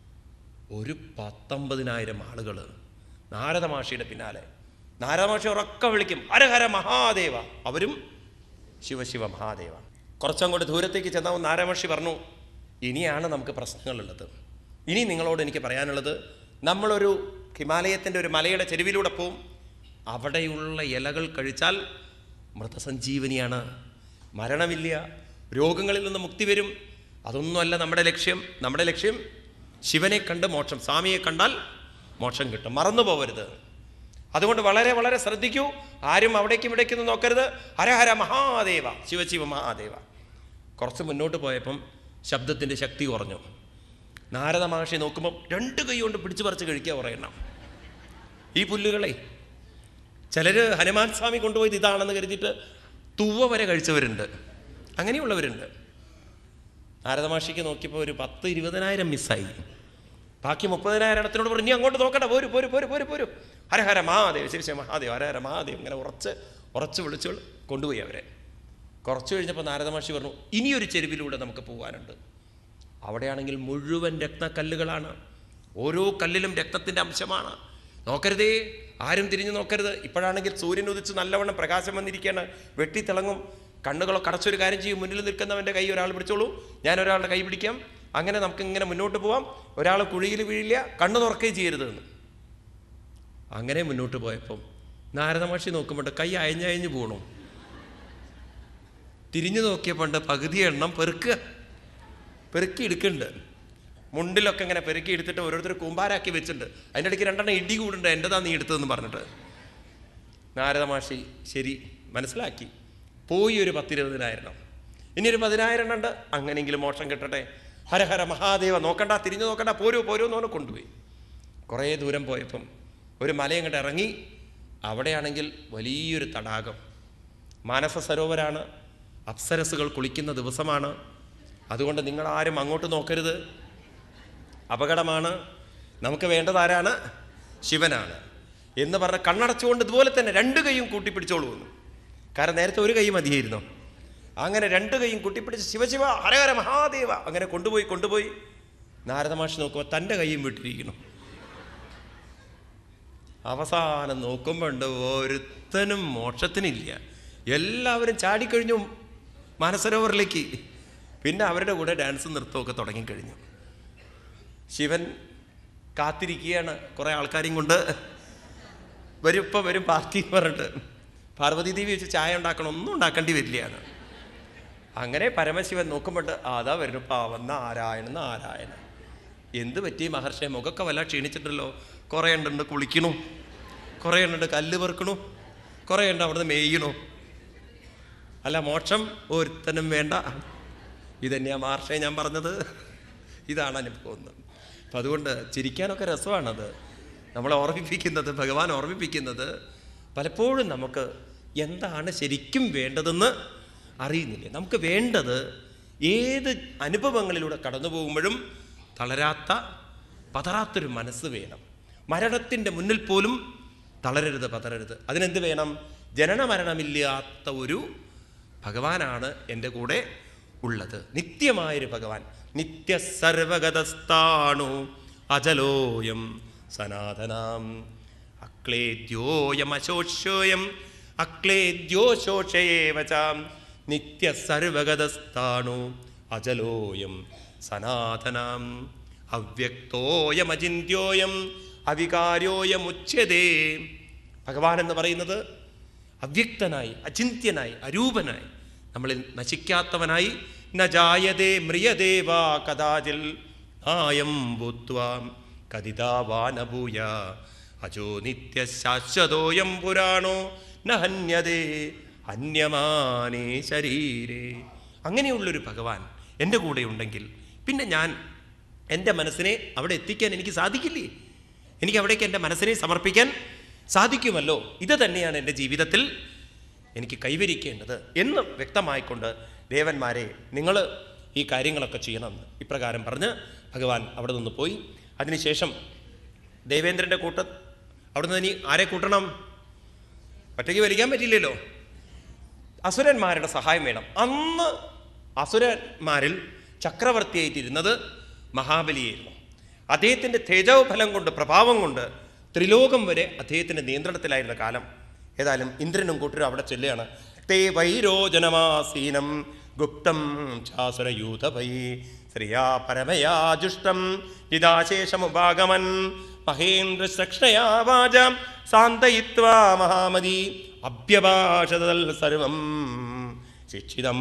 ഒരു പത്തൊമ്പതിനായിരം ആളുകൾ നാരദമാഷിയുടെ പിന്നാലെ നാരദമാഷി ഉറക്ക വിളിക്കും ഹരഹര മഹാദേവ അവരും ശിവശിവ മഹാദേവ കുറച്ചങ്ങോട്ട് ദൂരത്തേക്ക് ചെന്നപ്പോൾ നാരദമഹർഷി പറഞ്ഞു ഇനിയാണ് നമുക്ക് പ്രശ്നങ്ങളുള്ളത് ഇനി നിങ്ങളോട് എനിക്ക് പറയാനുള്ളത് നമ്മളൊരു ഹിമാലയത്തിൻ്റെ ഒരു മലയുടെ ചെരുവിലൂടെ പോവും അവിടെയുള്ള ഇലകൾ കഴിച്ചാൽ മൃതസഞ്ജീവനിയാണ് മരണമില്ല രോഗങ്ങളിൽ നിന്ന് മുക്തി വരും അതൊന്നുമല്ല നമ്മുടെ ലക്ഷ്യം നമ്മുടെ ലക്ഷ്യം ശിവനെ കണ്ട് മോക്ഷം സ്വാമിയെ കണ്ടാൽ മോക്ഷം കിട്ടും മറന്നു പോകരുത് അതുകൊണ്ട് വളരെ വളരെ ശ്രദ്ധിക്കൂ ആരും അവിടേക്കും ഇവിടേക്കൊന്നും നോക്കരുത് ഹരഹര മഹാദേവ ശിവശിവ മഹാദേവ കുറച്ച് മുന്നോട്ട് പോയപ്പം ശബ്ദത്തിൻ്റെ ശക്തി കുറഞ്ഞു നാരദ മഹർഷി നോക്കുമ്പോൾ രണ്ട് കൈ കൊണ്ട് പിടിച്ചു പറിച്ച് കഴിക്കുക പറയണം ഈ പുല്ലുകളെ ചിലർ ഹനുമാൻ സ്വാമി കൊണ്ടുപോയത് ഇതാണെന്ന് കരുതിയിട്ട് തുവ വരെ കഴിച്ചവരുണ്ട് അങ്ങനെയുള്ളവരുണ്ട് നാരദമാഷിക്ക് നോക്കിയപ്പോൾ ഒരു പത്ത് ഇരുപതിനായിരം മിസ്സായി ബാക്കി മുപ്പതിനായിരം എണ്ണത്തിനോട് പറഞ്ഞു "നീ അങ്ങോട്ട് നോക്കണ്ട പോരു പോരു പോരു പോരു പോരു ഹരഹര മഹാദേവ് ശരി ശരി മഹാദേവ് ഹരഹര മഹാദേവ് ഇങ്ങനെ ഉറച്ച് ഉറച്ച് വിളിച്ചു കൊണ്ടുപോയി അവരെ കുറച്ച് കഴിഞ്ഞപ്പോൾ നാരദമാഷി പറഞ്ഞു ഇനിയൊരു ചെരുവിലൂടെ നമുക്ക് പോകാനുണ്ട് അവിടെയാണെങ്കിൽ മുഴുവൻ രത്നക്കല്ലുകളാണ് ഓരോ കല്ലിലും രക്തത്തിൻ്റെ അംശമാണ് നോക്കരുതേ ആരും തിരിഞ്ഞു നോക്കരുത് ഇപ്പോഴാണെങ്കിൽ സൂര്യൻ ഉദിച്ച് നല്ലവണ്ണം പ്രകാശം വന്നിരിക്കുകയാണ് വെട്ടിത്തിളങ്ങും കണ്ണുകളൊക്കെ അടച്ചൊരു കാര്യം ചെയ്യും മുന്നിൽ നിൽക്കുന്നവൻ്റെ കൈ ഒരാൾ പിടിച്ചോളൂ ഞാൻ ഒരാളുടെ കൈ പിടിക്കാം അങ്ങനെ നമുക്ക് ഇങ്ങനെ മുന്നോട്ട് പോവാം ഒരാൾ കുഴിയിൽ വീഴില്ല കണ്ണു തുറക്കുകയും ചെയ്യരുത് എന്ന് അങ്ങനെ മുന്നോട്ട് പോയപ്പം നാരദമഹർഷി നോക്കുമ്പോൾ കൈ അയഞ്ഞയഞ്ഞു പോകണു തിരിഞ്ഞു നോക്കിയപ്പോണ്ട് പകുതി എണ്ണം പെറുക്കുക പെറുക്കി എടുക്കുന്നുണ്ട് മുണ്ടിലൊക്കെ ഇങ്ങനെ പെരുക്കി എടുത്തിട്ട് ഓരോരുത്തർ കൂമ്പാരാക്കി വെച്ചിട്ടുണ്ട് അതിൻ്റെ ഇടയ്ക്ക് രണ്ടെണ്ണം ഇടി കൂടുണ്ട് എൻ്റെതാ നീ എടുത്തതെന്ന് പറഞ്ഞിട്ട് നാരദമാഷി ശരി മനസ്സിലാക്കി പോയി ഒരു പത്തിരുപതിനായിരം ഇനി ഒരു പതിനായിരം ഉണ്ട് അങ്ങനെയെങ്കിലും മോക്ഷം കിട്ടട്ടെ ഹരഹര മഹാദേവ നോക്കണ്ട തിരിഞ്ഞു നോക്കണ്ട പോരൂ പോരൂ എന്ന് പറഞ്ഞ് കൊണ്ടുപോയി കുറേ ദൂരം പോയപ്പം ഒരു മലയങ്ങോട്ട് ഇറങ്ങി അവിടെയാണെങ്കിൽ വലിയൊരു തടാകം മാനസ സരോവരാണ് അപ്സരസുകൾ കുളിക്കുന്ന ദിവസമാണ് അതുകൊണ്ട് നിങ്ങളാരും അങ്ങോട്ട് നോക്കരുത് അപകടമാണ് നമുക്ക് വേണ്ടത് ആരാണ് ശിവനാണ് എന്ന് പറഞ്ഞ കണ്ണടച്ചുകൊണ്ട് ഇതുപോലെ തന്നെ രണ്ട് കൈയും കൂട്ടിപ്പിടിച്ചോളൂ എന്ന് കാരണം നേരത്തെ ഒരു കൈ മതിയായിരുന്നു അങ്ങനെ രണ്ട് കൈയും കൂട്ടിപ്പിടിച്ച് ശിവശിവ ഹരഹര മഹാദേവ അങ്ങനെ കൊണ്ടുപോയി കൊണ്ടുപോയി നാരദമാഷി നോക്കുമ്പോൾ തൻ്റെ കൈയും വിട്ടിരിക്കുന്നു അവസാനം നോക്കുമ്പോൾ ഉണ്ട് ഒരുത്തനും മോക്ഷത്തിനില്ല എല്ലാവരും ചാടിക്കഴിഞ്ഞു മാനസരോവറിലേക്ക് പിന്നെ അവരുടെ കൂടെ ഡാൻസും നൃത്തമൊക്കെ തുടങ്ങിക്കഴിഞ്ഞു ശിവൻ കാത്തിരിക്കുകയാണ് കുറേ ആൾക്കാരെയും കൊണ്ട് വരും ഇപ്പം വരും പാർട്ടി എന്ന് പറഞ്ഞിട്ട് പാർവതി ദേവി വെച്ച് ചായ ഉണ്ടാക്കണം ഒന്നും ഉണ്ടാക്കേണ്ടി വരില്ലയാണ് അങ്ങനെ പരമശിവൻ നോക്കുമ്പോൾ അതാ വരുന്നു പാവം നാരായണ നാരായണ എന്ത് പറ്റി മഹർഷി മുഖമൊക്കെ വല്ല ക്ഷീണിച്ചിട്ടല്ലോ കുറേ ഉണ്ട് കുളിക്കണു കുറേ ഉണ്ട് കല്ല് പെറുക്കണു കുറേ ഉണ്ട് അവിടുന്ന് മേയ്യണു അല്ല മോക്ഷം ഒരുത്തനും വേണ്ട ഇതന്നെയാ മഹർഷയെ ഞാൻ പറഞ്ഞത് ഇതാണ് അനുഭവം എന്ന്. അപ്പം അതുകൊണ്ട് ചിരിക്കാനൊക്കെ രസമാണത് നമ്മളെ ഓർമ്മിപ്പിക്കുന്നത് ഭഗവാൻ ഓർമ്മിപ്പിക്കുന്നത് പലപ്പോഴും നമുക്ക് എന്താണ് ശരിക്കും വേണ്ടതെന്ന് അറിയുന്നില്ല നമുക്ക് വേണ്ടത് ഏത് അനുഭവങ്ങളിലൂടെ കടന്നു പോകുമ്പോഴും തളരാത്ത പതറാത്തൊരു മനസ്സ് വേണം മരണത്തിൻ്റെ മുന്നിൽ പോലും തളരരുത് പതറരുത് അതിനെന്ത് വേണം ജനന മരണമില്ലാത്ത ഒരു ഭഗവാനാണ് എൻ്റെ കൂടെ ഉള്ളത് നിത്യമായൊരു ഭഗവാൻ നിത്യ സർവഗതസ്ഥാണു അജലോയം സനാതനാം അക്ലേദ്യോയം അശോഷ്യോയം അക്ലേദ്യോശോഷയേവചാം നിത്യ സർവഗതസ്ഥാണു അജലോയം സനാതനാം അവ്യക്തോയമചിന്യോയം അവികാര്യോയമുച്യതേ ഭഗവാൻ എന്ന് പറയുന്നത് അവ്യക്തനായി അചിന്ത്യനായി അരൂപനായി നമ്മളിൽ നശിക്കാത്തവനായി ന ജായതേ മ്രിയതേ വാ കഥാചിൽ ആയം ഭൂത്വാം കതിതാവാനഭൂയ അജോ നിത്യ ശാശ്വതോയം പുരാണോ ന ഹന്യതേ ഹന്യമാനേ ശരീരേ അങ്ങനെയുള്ളൊരു ഭഗവാൻ എൻ്റെ കൂടെ ഉണ്ടെങ്കിൽ പിന്നെ ഞാൻ എൻ്റെ മനസ്സിനെ അവിടെ എത്തിക്കാൻ എനിക്ക് സാധിക്കില്ലേ എനിക്ക് അവിടേക്ക് എൻ്റെ മനസ്സിനെ സമർപ്പിക്കാൻ സാധിക്കുമല്ലോ ഇത് തന്നെയാണ് എൻ്റെ ജീവിതത്തിൽ എനിക്ക് കൈവരിക്കേണ്ടത് എന്ന് വ്യക്തമായിക്കൊണ്ട് ദേവന്മാരെ നിങ്ങൾ ഈ കാര്യങ്ങളൊക്കെ ചെയ്യണമെന്ന് ഇപ്രകാരം പറഞ്ഞ് ഭഗവാൻ അവിടെ നിന്ന് പോയി അതിനുശേഷം ദേവേന്ദ്രൻ്റെ കൂട്ട അവിടുന്ന് ഇനി ആരെ കൂട്ടണം ഒറ്റയ്ക്ക് വലിക്കാൻ പറ്റില്ലല്ലോ അസുരന്മാരുടെ സഹായം വേണം അന്ന് അസുരന്മാരിൽ ചക്രവർത്തിയായിട്ടിരുന്നത് മഹാബലിയായിരുന്നു അദ്ദേഹത്തിൻ്റെ തേജവ് ഫലം കൊണ്ട് പ്രഭാവം കൊണ്ട് ത്രിലോകം വരെ അദ്ദേഹത്തിൻ്റെ നിയന്ത്രണത്തിലായിരുന്ന കാലം ഏതായാലും ഇന്ദ്രനും കൂട്ടരും അവിടെ ചെല്ലുകയാണ് തേ വൈരോജനമാസീനം ഗുപ്തം ചാസുരയൂഥഭൈ ശ്രിയാ പരമയാ ജുഷ്ടം ജിതാശേഷമുപാഗമൻ മഹേന്ദ്ര സക്ഷണയാ വാച സാന്തയിത്വാ മഹാമതി അഭ്യഭാഷതൽ സർവം ശിക്ഷിതം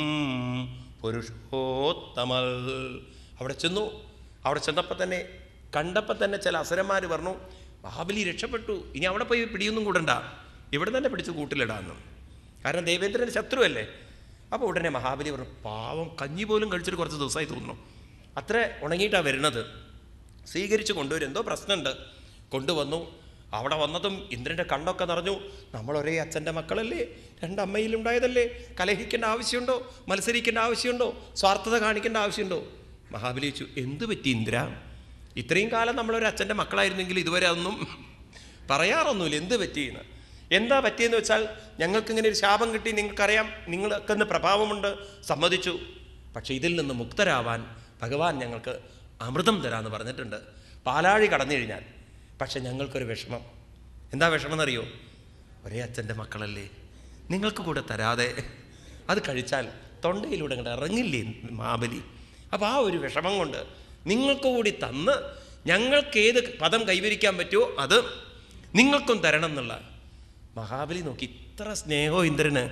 പുരുഷോത്തമൽ അവിടെ ചെന്നു അവിടെ ചെന്നപ്പോൾ തന്നെ കണ്ടപ്പോൾ തന്നെ ചില അസുരന്മാർ പറഞ്ഞു മഹാബലി രക്ഷപ്പെട്ടു ഇനി അവിടെ പോയി പിടിയൊന്നും കൂടണ്ട ഇവിടെ തന്നെ പിടിച്ച് കൂട്ടിലിടാന്ന് കാരണം ദേവേന്ദ്രൻ ശത്രുവല്ലേ അപ്പോൾ ഉടനെ മഹാബലി പറഞ്ഞു പാവം കഞ്ഞി പോലും കഴിച്ചിട്ട് കുറച്ച് ദിവസമായി തോന്നുന്നു അത്ര ഉണങ്ങിയിട്ടാണ് വരുന്നത് സ്വീകരിച്ച് കൊണ്ടുവരും എന്തോ പ്രശ്നമുണ്ട് കൊണ്ടുവന്നു അവിടെ വന്നതും ഇന്ദ്രൻ്റെ കണ്ണൊക്കെ നിറഞ്ഞു നമ്മൾ ഒരേ അച്ഛൻ്റെ മക്കളല്ലേ രണ്ടമ്മയിലുണ്ടായതല്ലേ കലഹിക്കേണ്ട ആവശ്യമുണ്ടോ മത്സരിക്കേണ്ട ആവശ്യമുണ്ടോ സ്വാർത്ഥത കാണിക്കേണ്ട ആവശ്യമുണ്ടോ മഹാബലി ചോദിച്ചു എന്ത് പറ്റി ഇന്ദ്ര ഇത്രയും കാലം നമ്മളൊരു അച്ഛൻ്റെ മക്കളായിരുന്നെങ്കിൽ ഇതുവരെ അതൊന്നും പറയാറൊന്നുമില്ല എന്ത് പറ്റിയെന്ന് എന്താ പറ്റിയെന്ന് വെച്ചാൽ ഞങ്ങൾക്ക് ഇങ്ങനെ ഒരു ശാപം കിട്ടി നിങ്ങൾക്കറിയാം നിങ്ങൾക്ക് ഇന്ന് പ്രഭാവമുണ്ട് സമ്മതിച്ചു പക്ഷേ ഇതിൽ നിന്ന് മുക്തരാവാൻ ഭഗവാൻ ഞങ്ങൾക്ക് അമൃതം തരാമെന്ന് പറഞ്ഞിട്ടുണ്ട് പാലാഴി കടന്നു കഴിഞ്ഞാൽ പക്ഷെ ഞങ്ങൾക്കൊരു വിഷമം എന്താ വിഷമം എന്നറിയോ ഒരേ അച്ഛൻ്റെ മക്കളല്ലേ നിങ്ങൾക്ക് കൂടെ തരാതെ അത് കഴിച്ചാൽ തൊണ്ടയിലൂടെ അങ്ങോട്ട് ഇറങ്ങില്ലേ മാബലി അപ്പോൾ ആ ഒരു വിഷമം കൊണ്ട് നിങ്ങൾക്ക് കൂടി തന്ന് ഞങ്ങൾക്ക് ഏത് പദം കൈവരിക്കാൻ പറ്റുമോ അത് നിങ്ങൾക്കും തരണം എന്നുള്ള മഹാബലി നോക്കി ഇത്ര സ്നേഹമോ ഇന്ദ്രന്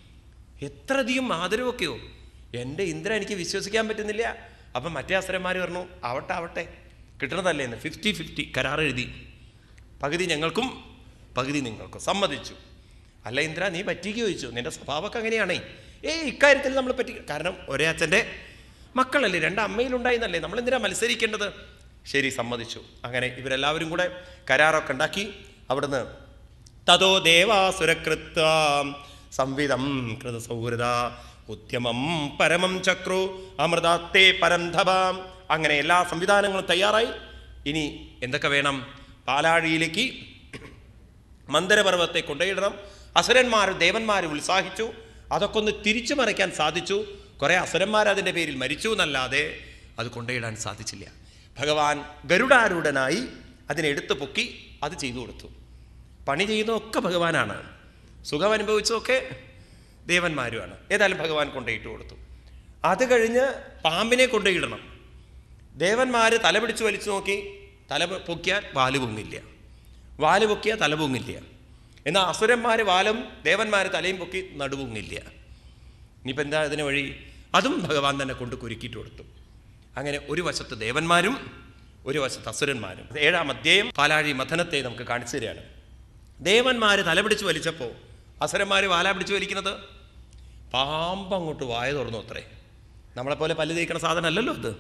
എത്ര അധികം ആദരവൊക്കെയോ എൻ്റെ ഇന്ദ്രൻ എനിക്ക് വിശ്വസിക്കാൻ പറ്റുന്നില്ല അപ്പം മറ്റേ അസുരന്മാർ പറഞ്ഞു ആവട്ടെ ആവട്ടെ കിട്ടണതല്ലേ എന്ന് ഫിഫ്റ്റി ഫിഫ്റ്റി കരാർ എഴുതി പകുതി ഞങ്ങൾക്കും പകുതി നിങ്ങൾക്കും സമ്മതിച്ചു അല്ല ഇന്ദ്ര നീ പറ്റിക്ക് ചോദിച്ചു നിന്റെ സ്വഭാവമൊക്കെ അങ്ങനെയാണേ ഏ ഇക്കാര്യത്തിൽ നമ്മൾ പറ്റി കാരണം ഒരേ അച്ഛൻ്റെ മക്കളല്ലേ രണ്ട് അമ്മയിലുണ്ടായിരുന്നല്ലേ നമ്മൾ എന്തിനാ മത്സരിക്കേണ്ടത് ശരി സമ്മതിച്ചു അങ്ങനെ ഇവരെല്ലാവരും കൂടെ കരാറൊക്കെ ഉണ്ടാക്കി അവിടുന്ന് തതോ ദേവാസുരകൃത്വ സംവിധം കൃതസൗഹൃദ ഉദ്യമം പരമം ചക്രു അമൃതാത്തേ പരന്ധവ അങ്ങനെ എല്ലാ സംവിധാനങ്ങളും തയ്യാറായി ഇനി എന്തൊക്കെ വേണം പാലാഴിയിലേക്ക് മന്ദരപർവ്വത്തെ കൊണ്ടുപോയിടണം അസുരന്മാർ ദേവന്മാർ ഉത്സാഹിച്ചു അതൊക്കെ ഒന്ന് തിരിച്ചു മറിക്കാൻ സാധിച്ചു കുറേ അസുരന്മാർ അതിൻ്റെ പേരിൽ മരിച്ചു എന്നല്ലാതെ അത് കൊണ്ടുപോയിടാൻ സാധിച്ചില്ല ഭഗവാൻ ഗരുഡാരൂഢനായി അതിനെ എടുത്തു പൊക്കി അത് ചെയ്തു കൊടുത്തു പണി ചെയ്യുന്നതൊക്കെ ഭഗവാനാണ് സുഖം അനുഭവിച്ചതൊക്കെ ദേവന്മാരുമാണ് ഏതായാലും ഭഗവാൻ കൊണ്ടുപോയിട്ട് കൊടുത്തു അത് കഴിഞ്ഞ് പാമ്പിനെ കൊണ്ടുപോയിടണം ദേവന്മാർ തല പിടിച്ച് വലിച്ചു നോക്കി തല പൊക്കിയാൽ വാല് പൊങ്ങില്ല വാല് പൊക്കിയാൽ തല പൊങ്ങില്ല എന്നാൽ അസുരന്മാർ വാലും ദേവന്മാർ തലയും പൊക്കി നടുവുങ്ങില്ല ഇനിയിപ്പോൾ എന്താ അതിന് വഴി അതും ഭഗവാൻ തന്നെ കൊണ്ട് കുരുക്കിയിട്ട് കൊടുത്തു അങ്ങനെ ഒരു വശത്ത് ദേവന്മാരും ഒരു വശത്ത് അസുരന്മാരും ഏഴാം അധ്യായം പാലാഴി മഥനത്തെ നമുക്ക് കാണിച്ചു തരികയാണ് ദേവന്മാർ തലപിടിച്ച് വലിച്ചപ്പോൾ അസുരന്മാർ വാല പിടിച്ച് വലിക്കുന്നത് പാമ്പ് അങ്ങോട്ട് വായ തുറന്നു അത്രേ നമ്മളെപ്പോലെ പല്ല് തേക്കണ സാധനമല്ലല്ലോ അത്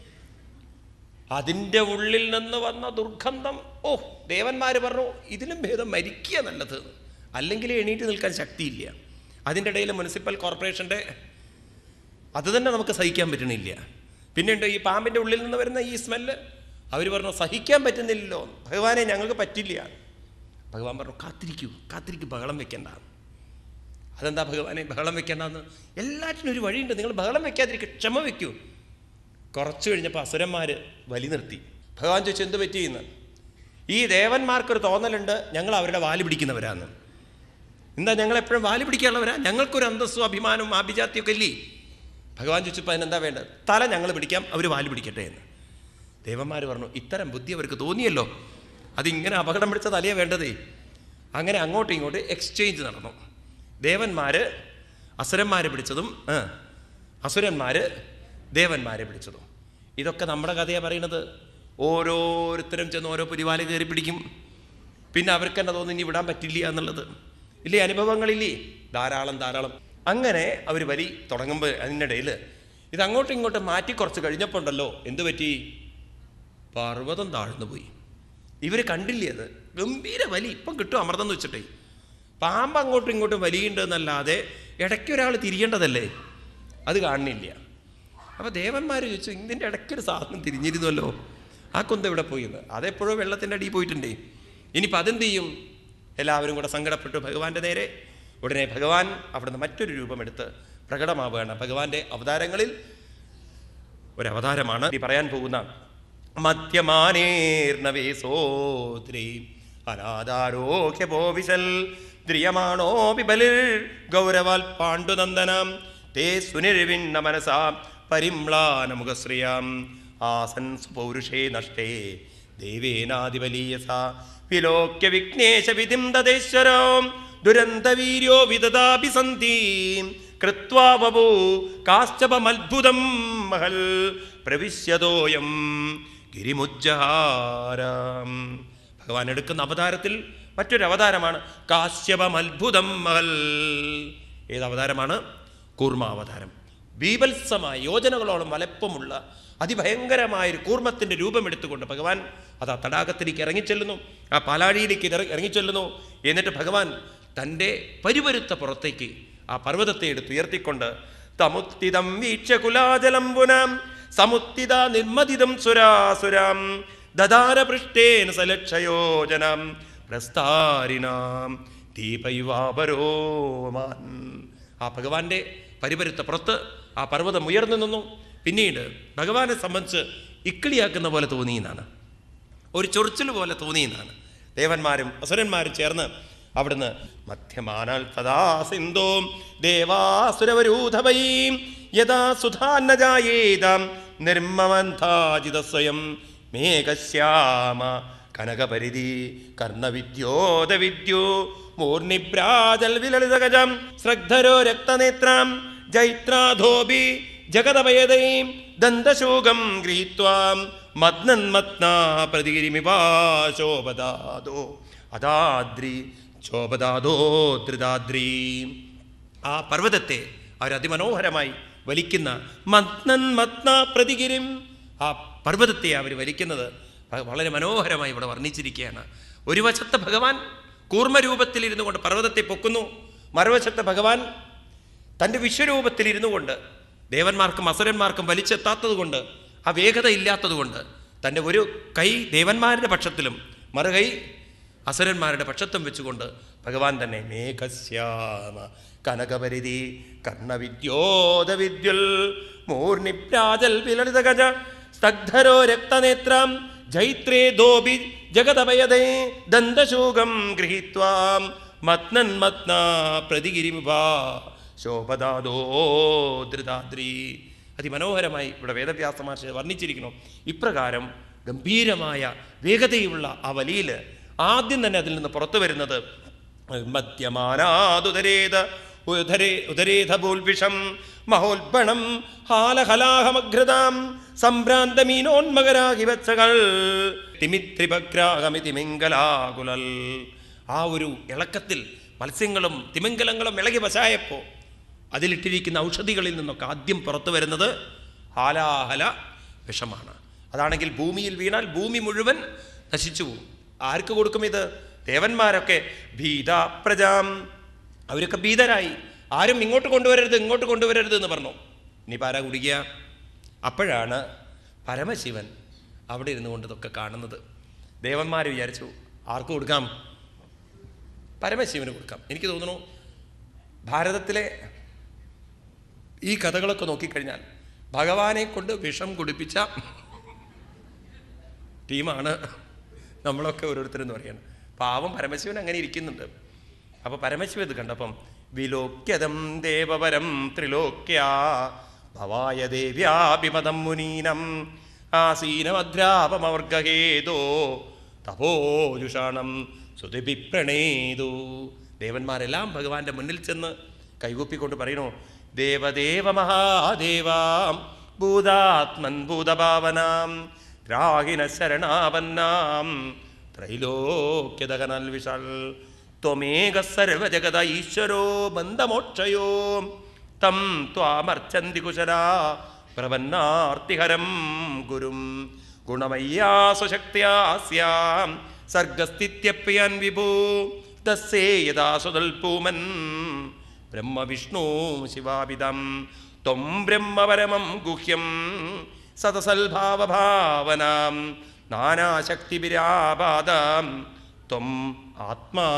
അതിൻ്റെ ഉള്ളിൽ നിന്ന് വന്ന ദുർഗന്ധം ഓ ദേവന്മാർ പറഞ്ഞു ഇതിലും ഭേദം മരിക്കുക നല്ലത് അല്ലെങ്കിൽ എണീറ്റ് നിൽക്കാൻ ശക്തിയില്ല അതിൻ്റെ ഇടയിൽ മുനിസിപ്പൽ കോർപ്പറേഷൻ്റെ അത് തന്നെ നമുക്ക് സഹിക്കാൻ പറ്റണില്ല പിന്നെയുണ്ട് ഈ പാമ്പിൻ്റെ ഉള്ളിൽ നിന്ന് വരുന്ന ഈ സ്മെല്ല് അവർ പറഞ്ഞു സഹിക്കാൻ പറ്റുന്നില്ലല്ലോ ഭഗവാനെ ഞങ്ങൾക്ക് പറ്റില്ല ഭഗവാൻ പറഞ്ഞു കാത്തിരിക്കൂ കാത്തിരിക്കൂ ബഹളം വെക്കണ്ട അതെന്താ ഭഗവാനെ ബഹളം വെക്കേണ്ടെന്ന് എല്ലാറ്റിനും ഒരു വഴിയുണ്ട് നിങ്ങൾ ബഹളം വെക്കാതിരിക്കുക ക്ഷമ വെക്കൂ കുറച്ച് കഴിഞ്ഞപ്പോൾ അസുരന്മാർ വലി നിർത്തി ഭഗവാൻ ചോദിച്ചു എന്ത് പറ്റിയെന്ന് ഈ ദേവന്മാർക്കൊരു തോന്നലുണ്ട് ഞങ്ങൾ അവരുടെ വാല് പിടിക്കുന്നവരാന്ന് എന്താ ഞങ്ങൾ എപ്പോഴും വാല് പിടിക്കാനുള്ളവരാ ഞങ്ങൾക്കൊരു അന്തസ്സും അഭിമാനവും ആഭിജാത്യമൊക്കെ ഇല്ലേ ഭഗവാൻ ചോദിച്ചപ്പോൾ അതിനെന്താ വേണ്ടത് തല ഞങ്ങൾ പിടിക്കാം അവർ വാല് പിടിക്കട്ടെ എന്ന് ദേവന്മാർ പറഞ്ഞു ഇത്തരം ബുദ്ധി അവർക്ക് തോന്നിയല്ലോ അതിങ്ങനെ അപകടം പിടിച്ച തലയെ വേണ്ടതേ അങ്ങനെ അങ്ങോട്ടും ഇങ്ങോട്ടും എക്സ്ചേഞ്ച് നടന്നു ദേവന്മാർ അസുരന്മാരെ പിടിച്ചതും ആ, അസുരന്മാർ ദേവന്മാരെ പിടിച്ചതും ഇതൊക്കെ നമ്മുടെ കഥയാണ് പറയുന്നത് ഓരോരുത്തരും ചെന്ന് ഓരോ പുലിവാല് കയറി പിടിക്കും പിന്നെ അവർക്ക് തന്നെ തോന്നി ഇനി വിടാൻ പറ്റില്ല എന്നുള്ളത് ഇല്ലേ അനുഭവങ്ങളില്ലേ ധാരാളം ധാരാളം അങ്ങനെ അവർ വലി തുടങ്ങുമ്പോൾ അതിനിടയിൽ ഇത് അങ്ങോട്ടും ഇങ്ങോട്ടും മാറ്റി കുറച്ച് കഴിഞ്ഞപ്പോൾ ഉണ്ടല്ലോ എന്ത് പറ്റി പർവ്വതം താഴ്ന്നു പോയി ഇവർ കണ്ടില്ലേ അത് ഗംഭീര വലി ഇപ്പം കിട്ടും അമൃതം എന്ന് വെച്ചിട്ടേ പാമ്പ് അങ്ങോട്ടും ഇങ്ങോട്ടും വലിയുണ്ട് എന്നല്ലാതെ ഇടയ്ക്ക് ഒരാൾ തിരിയേണ്ടതല്ലേ അത് കാണുന്നില്ല അപ്പോൾ ദേവന്മാർ ചോദിച്ചു ഇതിൻ്റെ ഇടയ്ക്കൊരു സാധനം തിരിഞ്ഞിരുന്നല്ലോ ആ കൊന്ത ഇവിടെ പോയിന്ന് അതെപ്പോഴോ വെള്ളത്തിൻ്റെ അടിയിൽ പോയിട്ടുണ്ടേ ഇനിയിപ്പോൾ അതെന്ത് ചെയ്യും എല്ലാവരും കൂടെ സങ്കടപ്പെട്ടു ഭഗവാന്റെ നേരെ ഉടനെ ഭഗവാൻ അവിടുന്ന് മറ്റൊരു രൂപമെടുത്ത് പ്രകടമാവുകയാണ് ഭഗവാന്റെ അവതാരങ്ങളിൽ ഒരു അവതാരമാണ് ഈ പറയാൻ പോകുന്ന മധ്യമാനേർണവേസോദ്രേ അനാദാരോഗ്യപോവിശൽ ദ്രിയമാണോ ബിബലിർ ഗൗരവാൽ പാണ്ഡുനന്ദനം തേ സുനിർവിണ്ണ മനസാ പരിമ്ലാനമുഖശ്രിയാം ആസൻ സുപൗരുഷേ നഷ്ടേ ദേവേനാദിബലീയസ വിലോക്യ വിഘ്നേശ വിധിം തദേശ്വരോ ദുരന്തവീര്യോ വിദദാപി സന്ധി കൃത്വാ വപു കാശ്ചപമത്ഭുതം മഹൽ പ്രവിശ്യതോയം ഗിരിമുജ്ജഹാരം ഭഗവാൻ എടുക്കുന്ന അവതാരത്തിൽ മറ്റൊരു അവതാരമാണ് കാശ്യപമത്ഭുതം മഹൽ ഏത് അവതാരമാണ് കൂർമാവതാരം ബീഭത്സമായ യോജനകളോളം വലപ്പമുള്ള അതിഭയങ്കരമായ ഒരു കൂർമ്മത്തിൻ്റെ രൂപമെടുത്തുകൊണ്ട് ഭഗവാൻ അത് ആ തടാകത്തിലേക്ക് ഇറങ്ങിച്ചെല്ലുന്നു ആ പാലാഴിയിലേക്ക് ഇറ- ഇറങ്ങിച്ചെല്ലുന്നു എന്നിട്ട് ഭഗവാൻ തൻ്റെ പരിവരുത്ത പുറത്തേക്ക് ആ പർവ്വതത്തെ എടുത്ത് ഉയർത്തിക്കൊണ്ട് തമുത്തിതം വീക്ഷ്യ കുലാജലം പുനം സമുത്തിത നിർമ്മതിതം സുരാസുരാം ദദാരപൃഷ്ടേന സലക്ഷയോജനം പ്രസ്താരിനാം ദീപയുവാപരോമാൻ ആ ഭഗവാന്റെ പരിപരുത്ത പുറത്ത് ആ പർവ്വതം ഉയർന്നു നിന്നു പിന്നീട് ഭഗവാനെ സംബന്ധിച്ച് ഇക്കിളിയാക്കുന്ന പോലെ തോന്നിയെന്നാണ് ഒരു ചൊറിച്ചിൽ പോലെ തോന്നിയെന്നാണ് ദേവന്മാരും അസുരന്മാരും ചേർന്ന് അവിടുന്ന് മധ്യമാനാൽ തഥാ സിന്ധോ ദേവാസുരവരൂധവയീം യഥാ സുധാന്നജായേതാം നിർമ്മവന്ധാജിത സ്വയം മേഘശ്യാമ കനകപരിധി കർണവിദ്യോദവിദ്യോ മൂർണിഭ്രാജൽ വിലളിതഗജം ശ്രദ്ധരോ രക്തനേത്രാം ജൈത്രാധോബി ജഗതപയതയും ദന്തശോകം ഗൃഹീത്വാം മദ്നന്മത്നാ പ്രതികരിമിവാശോപദാദോ അതാദ്രി ശോഭദാദോ ധൃതാദ്രി ആ പർവ്വതത്തെ അവർ അതിമനോഹരമായി വലിക്കുന്ന മത്നൻ മത്ന പ്രതികിരിം ആ പർവ്വതത്തെ അവർ വലിക്കുന്നത് ഭ- വളരെ മനോഹരമായി ഇവിടെ വർണ്ണിച്ചിരിക്കുകയാണ് ഒരു വശത്ത് ഭഗവാൻ കൂർമ്മരൂപത്തിൽ ഇരുന്നു കൊണ്ട് പർവ്വതത്തെ പൊക്കുന്നു മറുവശത്ത് ഭഗവാൻ തൻ്റെ വിശ്വരൂപത്തിൽ ഇരുന്നു കൊണ്ട് ദേവന്മാർക്കും അസുരന്മാർക്കും വലിച്ചെത്താത്തത് കൊണ്ട് ആ വേഗത ഇല്ലാത്തത് കൊണ്ട് തൻ്റെ ഒരു കൈ ദേവന്മാരുടെ പക്ഷത്തിലും മറുകൈ അസുരന്മാരുടെ പക്ഷത്തും വെച്ചുകൊണ്ട് ഭഗവാൻ തന്നെ മേഘശ്യാമ കനകപരിധി കർണവിദ്യോദവിദ്യുൽ മൂർണിപ്രാജൽ വിലളിതഗജ സ്തഗ്ധരോ രക്തനേത്രം ജൈത്രേ ദോബി ജഗതപയതേ ദന്തശൂകം ഗൃഹീത്വാം മത്നൻ മത്ന പ്രതിഗിരിമുഭാ ശോഭദാദോ ധൃതാദ്രി അതിമനോഹരമായി ഇവിടെ വേദവ്യാസ മഹർഷി വർണ്ണിച്ചിരിക്കുന്നു ഇപ്രകാരം ഗംഭീരമായ വേഗതയുള്ള ആ വലിയിൽ ആദ്യം തന്നെ അതിൽ നിന്ന് പുറത്തു വരുന്നത് മദ്യമാനാതുദരേത ഉദരേ ഉദരേധഭൂൽവിഷം മഹോൽപണം ഹാലഹലാഹമഘൃതാം സംഭ്രാന്തമീനോന്മകരാകി വച്ചകൾ തിമിത്രിപഗ്രാഹമി തിമിംഗലാകുലൽ ആ ഒരു ഇളക്കത്തിൽ മത്സ്യങ്ങളും തിമിംഗലങ്ങളും ഇളകി വശായപ്പോൾ അതിലിട്ടിരിക്കുന്ന ഔഷധികളിൽ നിന്നൊക്കെ ആദ്യം പുറത്തു വരുന്നത് ഹാലാഹല വിഷമാണ് അതാണെങ്കിൽ ഭൂമിയിൽ വീണാൽ ഭൂമി മുഴുവൻ നശിച്ചു പോകും ആർക്ക് കൊടുക്കും ഇത് ദേവന്മാരൊക്കെ ഭീത പ്രജാം അവരൊക്കെ ഭീതരായി ആരും ഇങ്ങോട്ട് കൊണ്ടുവരരുത് ഇങ്ങോട്ട് കൊണ്ടുവരരുത് എന്ന് പറഞ്ഞു ഇനി പാരാ കുടിക്കുക അപ്പോഴാണ് പരമശിവൻ അവിടെ ഇരുന്നു കൊണ്ട് ഇതൊക്കെ കാണുന്നത് ദേവന്മാർ വിചാരിച്ചു ആർക്ക് കൊടുക്കാം പരമശിവന് കൊടുക്കാം എനിക്ക് തോന്നുന്നു ഭാരതത്തിലെ ഈ കഥകളൊക്കെ നോക്കിക്കഴിഞ്ഞാൽ ഭഗവാനെ കൊണ്ട് വിഷം കുടിപ്പിച്ച ടീമാണ് നമ്മളൊക്കെ ഓരോരുത്തരെന്ന് പറയുന്നത് പാവം പരമശിവൻ അങ്ങനെ ഇരിക്കുന്നുണ്ട് അപ്പോൾ പരമശിവൻ ഇത് കണ്ടപ്പം വിലോക്യതം ദേവപരം ത്രിലോക്യ ഭവായ ദേവ്യാഭിമതം മുനീനം ആസീനമദ്രാപമവർഗഹേതോ തപോജുഷാണം സുതിഭിപ്രണേതു ദേവന്മാരെല്ലാം ഭഗവാന്റെ മുന്നിൽ ചെന്ന് കൈകൂപ്പിക്കൊണ്ട് പറയണു ദേവദേവ മഹാദേവാം ഭൂതാത്മൻ ഭൂതഭാവനാം രാഹിന ശരണാപന്നാം ത്രൈലോക്യദകനൽ വിശാൽ ത്വമേക സർവജഗത ഈശ്വരോ ബന്ധമോക്ഷയോ തം ത്വാമർച്ചന്തി കുശലാ പ്രപന്നാർത്തിഹരം ഗുരും ഗുണമയ്യാസു ശക്തിയാസ്യാം സർഗസ്ഥിത്യപ്രിയാൻ വിഭൂ ദസ്സേ യഥാ സുതൽപൂമൻ ബ്രഹ്മവിഷ്ണു ശിവാപിതം ത്വം ബ്രഹ്മപരമം ഗുഹ്യം സതസൽഭാവഭാവനാം നാനാശക്തിവിരാപാദം ത്വം ആത്മാ